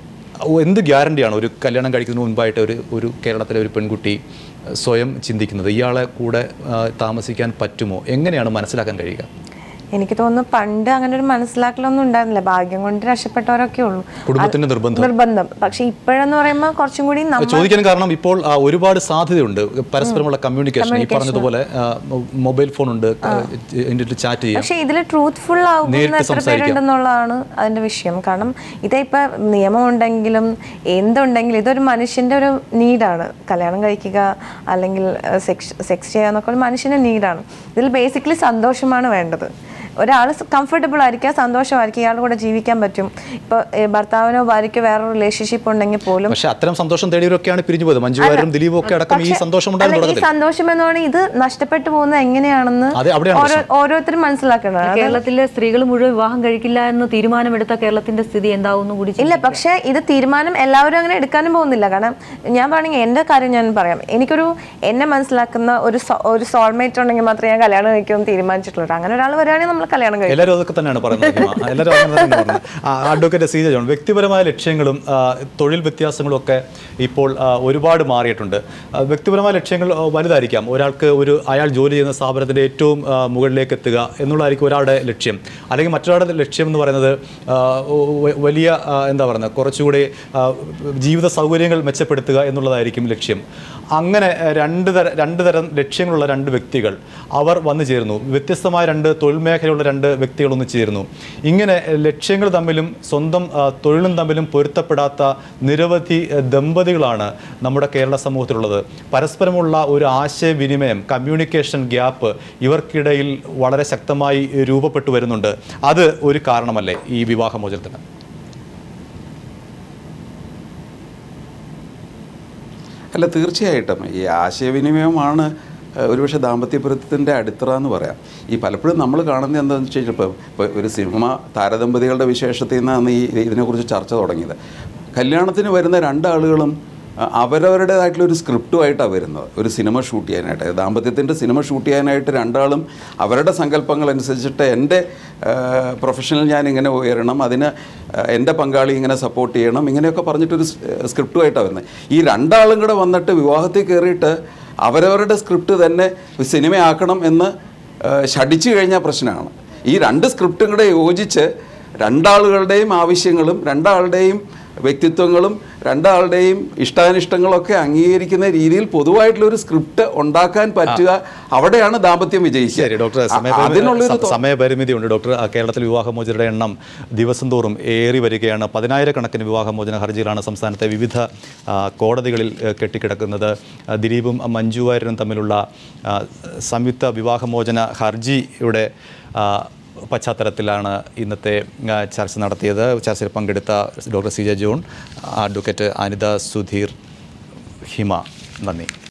ഓ, എന്ത് ഗ്യാരണ്ടിയാണ് ഒരു കല്യാണം കഴിക്കുന്നതിന് മുൻപായിട്ട് ഒരു ഒരു കേരളത്തിലെ ഒരു പെൺകുട്ടി സ്വയം ചിന്തിക്കുന്നത് ഇയാളെ കൂടെ ആ, താമസിക്കാൻ പറ്റുമോ എങ്ങനെയാണ് മനസ്സിലാക്കാൻ കഴിയുക എനിക്ക് തോന്നുന്നു പണ്ട് അങ്ങനെ ഒരു മനസ്സിലാക്കലൊന്നും ഉണ്ടായിരുന്നില്ല ഭാഗ്യം കൊണ്ട് രക്ഷപ്പെട്ടവരൊക്കെ ഉള്ളൂ കുടുംബത്തിന്റെ നിർബന്ധം. നിർബന്ധം പക്ഷെ ഇപ്പോഴെന്ന് പറയുമ്പോൾ കുറച്ചും കൂടി നമ്മൾ ചോദിക്കാൻ കാരണം ഇപ്പോൾ ആ, ഒരുപാട് സാധ്യതയുണ്ട് പരസ്പരമുള്ള കമ്മ്യൂണിക്കേഷൻ ഈ പറഞ്ഞതുപോലെ ആ, മൊ- മൊബൈൽ ഫോൺ ഉണ്ട് ഇന്റർനെറ്റ് ചാറ്റ് ചെയ്യാം പക്ഷെ ഇതിൽ ട്രൂത്ത്ഫുൾ ആകുന്ന നേരിട്ട് എത്ര സംസാരിക്കാം. പേരുണ്ടെന്നുള്ളതാണ് അതിന്റെ വിഷയം കാരണം ഇതിപ്പോ നിയമം ഉണ്ടെങ്കിലും എന്തുണ്ടെങ്കിലും ഇതൊരു മനുഷ്യന്റെ ഒരു നീഡാണ് കല്യാണം കഴിക്കുക അല്ലെങ്കിൽ സെക്സ് സെക്സ് ചെയ്യുക എന്നൊക്കെ ഒരു മനുഷ്യന്റെ നീഡാണ് ഇതിൽ ബേസിക്കലി സന്തോഷമാണ് വേണ്ടത് ഒരാൾ കംഫർട്ടബിൾ ആയിരിക്കുക സന്തോഷമായിരിക്കും ഇയാളുടെ കൂടെ ജീവിക്കാൻ പറ്റും ഇപ്പോൾ ഭർത്താവിനോ ഭാര്യയ്ക്കോ വേറെ റിലേഷൻഷിപ്പ് ഉണ്ടെങ്കിൽ പോലും പക്ഷെ അത്തരം സന്തോഷം തേടിയവരൊക്കെയാണ് പിരിഞ്ഞു പോയത് മഞ്ജു വാര്യരും ദിലീപും ഒക്കെ അടക്കം ഈ പക്ഷേ- സന്തോഷം അല്ല, ഉണ്ടായിരുന്നു ഈ തുടക്കത്തിൽ സന്തോഷം എന്ന് പറഞ്ഞാൽ ഇത് നഷ്ടപ്പെട്ടു പോകുന്നത് എങ്ങനെയാണെന്ന് അതെ, അവിടെയാണ് ഓരോ ഓരോരുത്തരും മനസ്സിലാക്കണം അത് കേരളത്തിലെ സ്ത്രീകൾ മുഴുവൻ വിവാഹം കഴിക്കില്ല എന്ന് തീരുമാനമെടുത്ത കേരളത്തിന്റെ സ്ഥിതി എന്താവുന്നു കൂടി ഇല്ല പക്ഷേ ഇത് തീരുമാനം എല്ലാവരും അങ്ങനെ എടുക്കാനും പോകുന്നില്ല കാരണം ഞാൻ പറയുക എൻ്റെ കാര്യം ഞാൻ പറയാം എനിക്കൊരു എന്നെ മനസ്സിലാക്കുന്ന ഒരു സോ- ഒരു സോൾമേറ്റ് ഉണ്ടെങ്കിൽ മാത്രമേ ഞാൻ കല്യാണം കഴിക്കുമെന്ന് തീരുമാനിച്ചിട്ടുള്ളൂ അങ്ങനെ ഒരാൾ വരികയാണെങ്കിൽ നമ്മൾ കല്യാണം കഴിക്കും എല്ലാവരും അതൊക്കെ തന്നെയാണ് പറയുന്നത് ഹിമ. എല്ലാവരും അങ്ങനെ തന്നെയാണ് പറയുന്നത് ആ, അഡ്വക്കേറ്റ് സീജ ജോൺ വ്യക്തിപരമായ ലക്ഷ്യങ്ങളും ആ, തൊഴിൽ വ്യത്യാസങ്ങളും ഒക്കെ ഇപ്പോൾ ആ, ഒരുപാട് മാറിയിട്ടുണ്ട് ആ, വ്യക്തിപരമായ ലക്ഷ്യങ്ങൾ ആ, വലുതായിരിക്കാം ഒരാൾക്ക് ഒരു അയാൾ ജോലി ചെയ്യുന്ന സ്ഥാപനത്തിൻ്റെ ഏറ്റവും ആ, മുകളിലേക്ക് എത്തുക എന്നുള്ളതായിരിക്കും ഒരാളുടെ ലക്ഷ്യം അല്ലെങ്കിൽ മറ്റൊരാളുടെ ലക്ഷ്യം എന്ന് പറയുന്നത് ആ, വ- വലിയ ആ, എന്താ പറയുന്നത് കുറച്ചുകൂടി ആ, ജീവിത സൗകര്യങ്ങൾ മെച്ചപ്പെടുത്തുക എന്നുള്ളതായിരിക്കും ലക്ഷ്യം അങ്ങനെ ആ, രണ്ട് തര രണ്ട് തരം ലക്ഷ്യങ്ങളുള്ള രണ്ട് വ്യക്തികൾ അവർ വന്നു ചേർന്നു വ്യത്യസ്തമായ രണ്ട് തൊഴിൽ മേഖലയുള്ള രണ്ട് വ്യക്തികൾ ഒന്നു ചേർന്നു ഇങ്ങനെ ലക്ഷ്യങ്ങൾ തമ്മിലും സ്വന്തം ആ, തൊഴിലും തമ്മിലും പൊരുത്തപ്പെടാത്ത നിരവധി ആ, ദമ്പതികളാണ് നമ്മുടെ കേരള സമൂഹത്തിലുള്ളത് പരസ്പരമുള്ള ഒരു ആശയവിനിമയം കമ്മ്യൂണിക്കേഷൻ ഗ്യാപ്പ് ഇവർക്കിടയിൽ വളരെ ശക്തമായി രൂപപ്പെട്ടു വരുന്നുണ്ട് അത് ഒരു കാരണമല്ലേ ഈ വിവാഹമോചനത്തിന് അല്ല തീർച്ചയായിട്ടും ഈ ആശയവിനിമയമാണ് ഏഹ്, ഒരുപക്ഷെ ദാമ്പത്യപുരത്തിൻ്റെ അടിത്തറ എന്ന് പറയാം ഈ പലപ്പോഴും നമ്മൾ കാണുന്നത് എന്താണെന്ന് വെച്ച് കഴിഞ്ഞാൽ ഇപ്പോൾ ഇപ്പോൾ ഒരു സിനിമ താരദമ്പതികളുടെ വിശേഷത്തിൽ നിന്നാണ് ഈ ഇതിനെക്കുറിച്ച് ചർച്ച തുടങ്ങിയത് കല്യാണത്തിന് വരുന്ന രണ്ടാളുകളും അഹ്, അവരവരുടേതായിട്ടുള്ള ഒരു സ്ക്രിപ്റ്റുമായിട്ടാണ് വരുന്നത് ഒരു സിനിമ ഷൂട്ട് ചെയ്യാനായിട്ട് ദാമ്പത്യത്തിൻ്റെ സിനിമ ഷൂട്ട് ചെയ്യാനായിട്ട് രണ്ടാളും അവരുടെ സങ്കല്പങ്ങൾ അനുസരിച്ചിട്ട് എൻ്റെ പ്രൊഫഷണൽ ഞാൻ ഇങ്ങനെ ഉയരണം അതിന് ഏഹ്, എൻ്റെ പങ്കാളി ഇങ്ങനെ സപ്പോർട്ട് ചെയ്യണം ഇങ്ങനെയൊക്കെ പറഞ്ഞിട്ടൊരു സ്ക്രിപ്റ്റുമായിട്ടാണ് വരുന്നത് ഈ രണ്ടാളും കൂടെ വന്നിട്ട് വിവാഹത്തിൽ കയറിയിട്ട് അവരവരുടെ സ്ക്രിപ്റ്റ് തന്നെ സിനിമയാക്കണം എന്ന് ഏഹ്, ശഠിച്ചു കഴിഞ്ഞാൽ പ്രശ്നമാണ് ഈ രണ്ട് സ്ക്രിപ്റ്റും കൂടെ യോജിച്ച് രണ്ടാളുകളുടെയും ആവശ്യങ്ങളും രണ്ടാളുടെയും വ്യക്തിത്വങ്ങളും രണ്ടാളുടെയും ഇഷ്ടാനിഷ്ടങ്ങളൊക്കെ അംഗീകരിക്കുന്ന രീതിയിൽ പൊതുവായിട്ടുള്ള ഒരു സ്ക്രിപ്റ്റ് ഉണ്ടാക്കാൻ പറ്റുക അവിടെയാണ് ദാമ്പത്യം വിജയിക്കുക ശരി ഡോക്ടർ അ- സമയപരിമിതി അതിനുള്ളൊരു സ- സമയപരിമിതി ഉണ്ട് ഡോക്ടർ ആ, കേരളത്തിൽ വിവാഹമോചനയുടെ എണ്ണം ദിവസം തോറും ഏറി വരികയാണ് പതിനായിരക്കണക്കിന് വിവാഹമോചന ഹർജികളാണ് സംസ്ഥാനത്തെ വിവിധ ആ, കോടതികളിൽ ആ, കെട്ടിക്കിടക്കുന്നത് ആ, ദിലീപും മഞ്ജു വാര്യരും തമ്മിലുള്ള ആ, സംയുക്ത വിവാഹമോചന ഹർജിയുടെ ആ, പശ്ചാത്തലത്തിലാണ് ഇന്നത്തെ ആ, ചർച്ച നടത്തിയത് ചർച്ചയിൽ പങ്കെടുത്ത doctor C J John advocate Anitha Sudheer Hima നന്ദി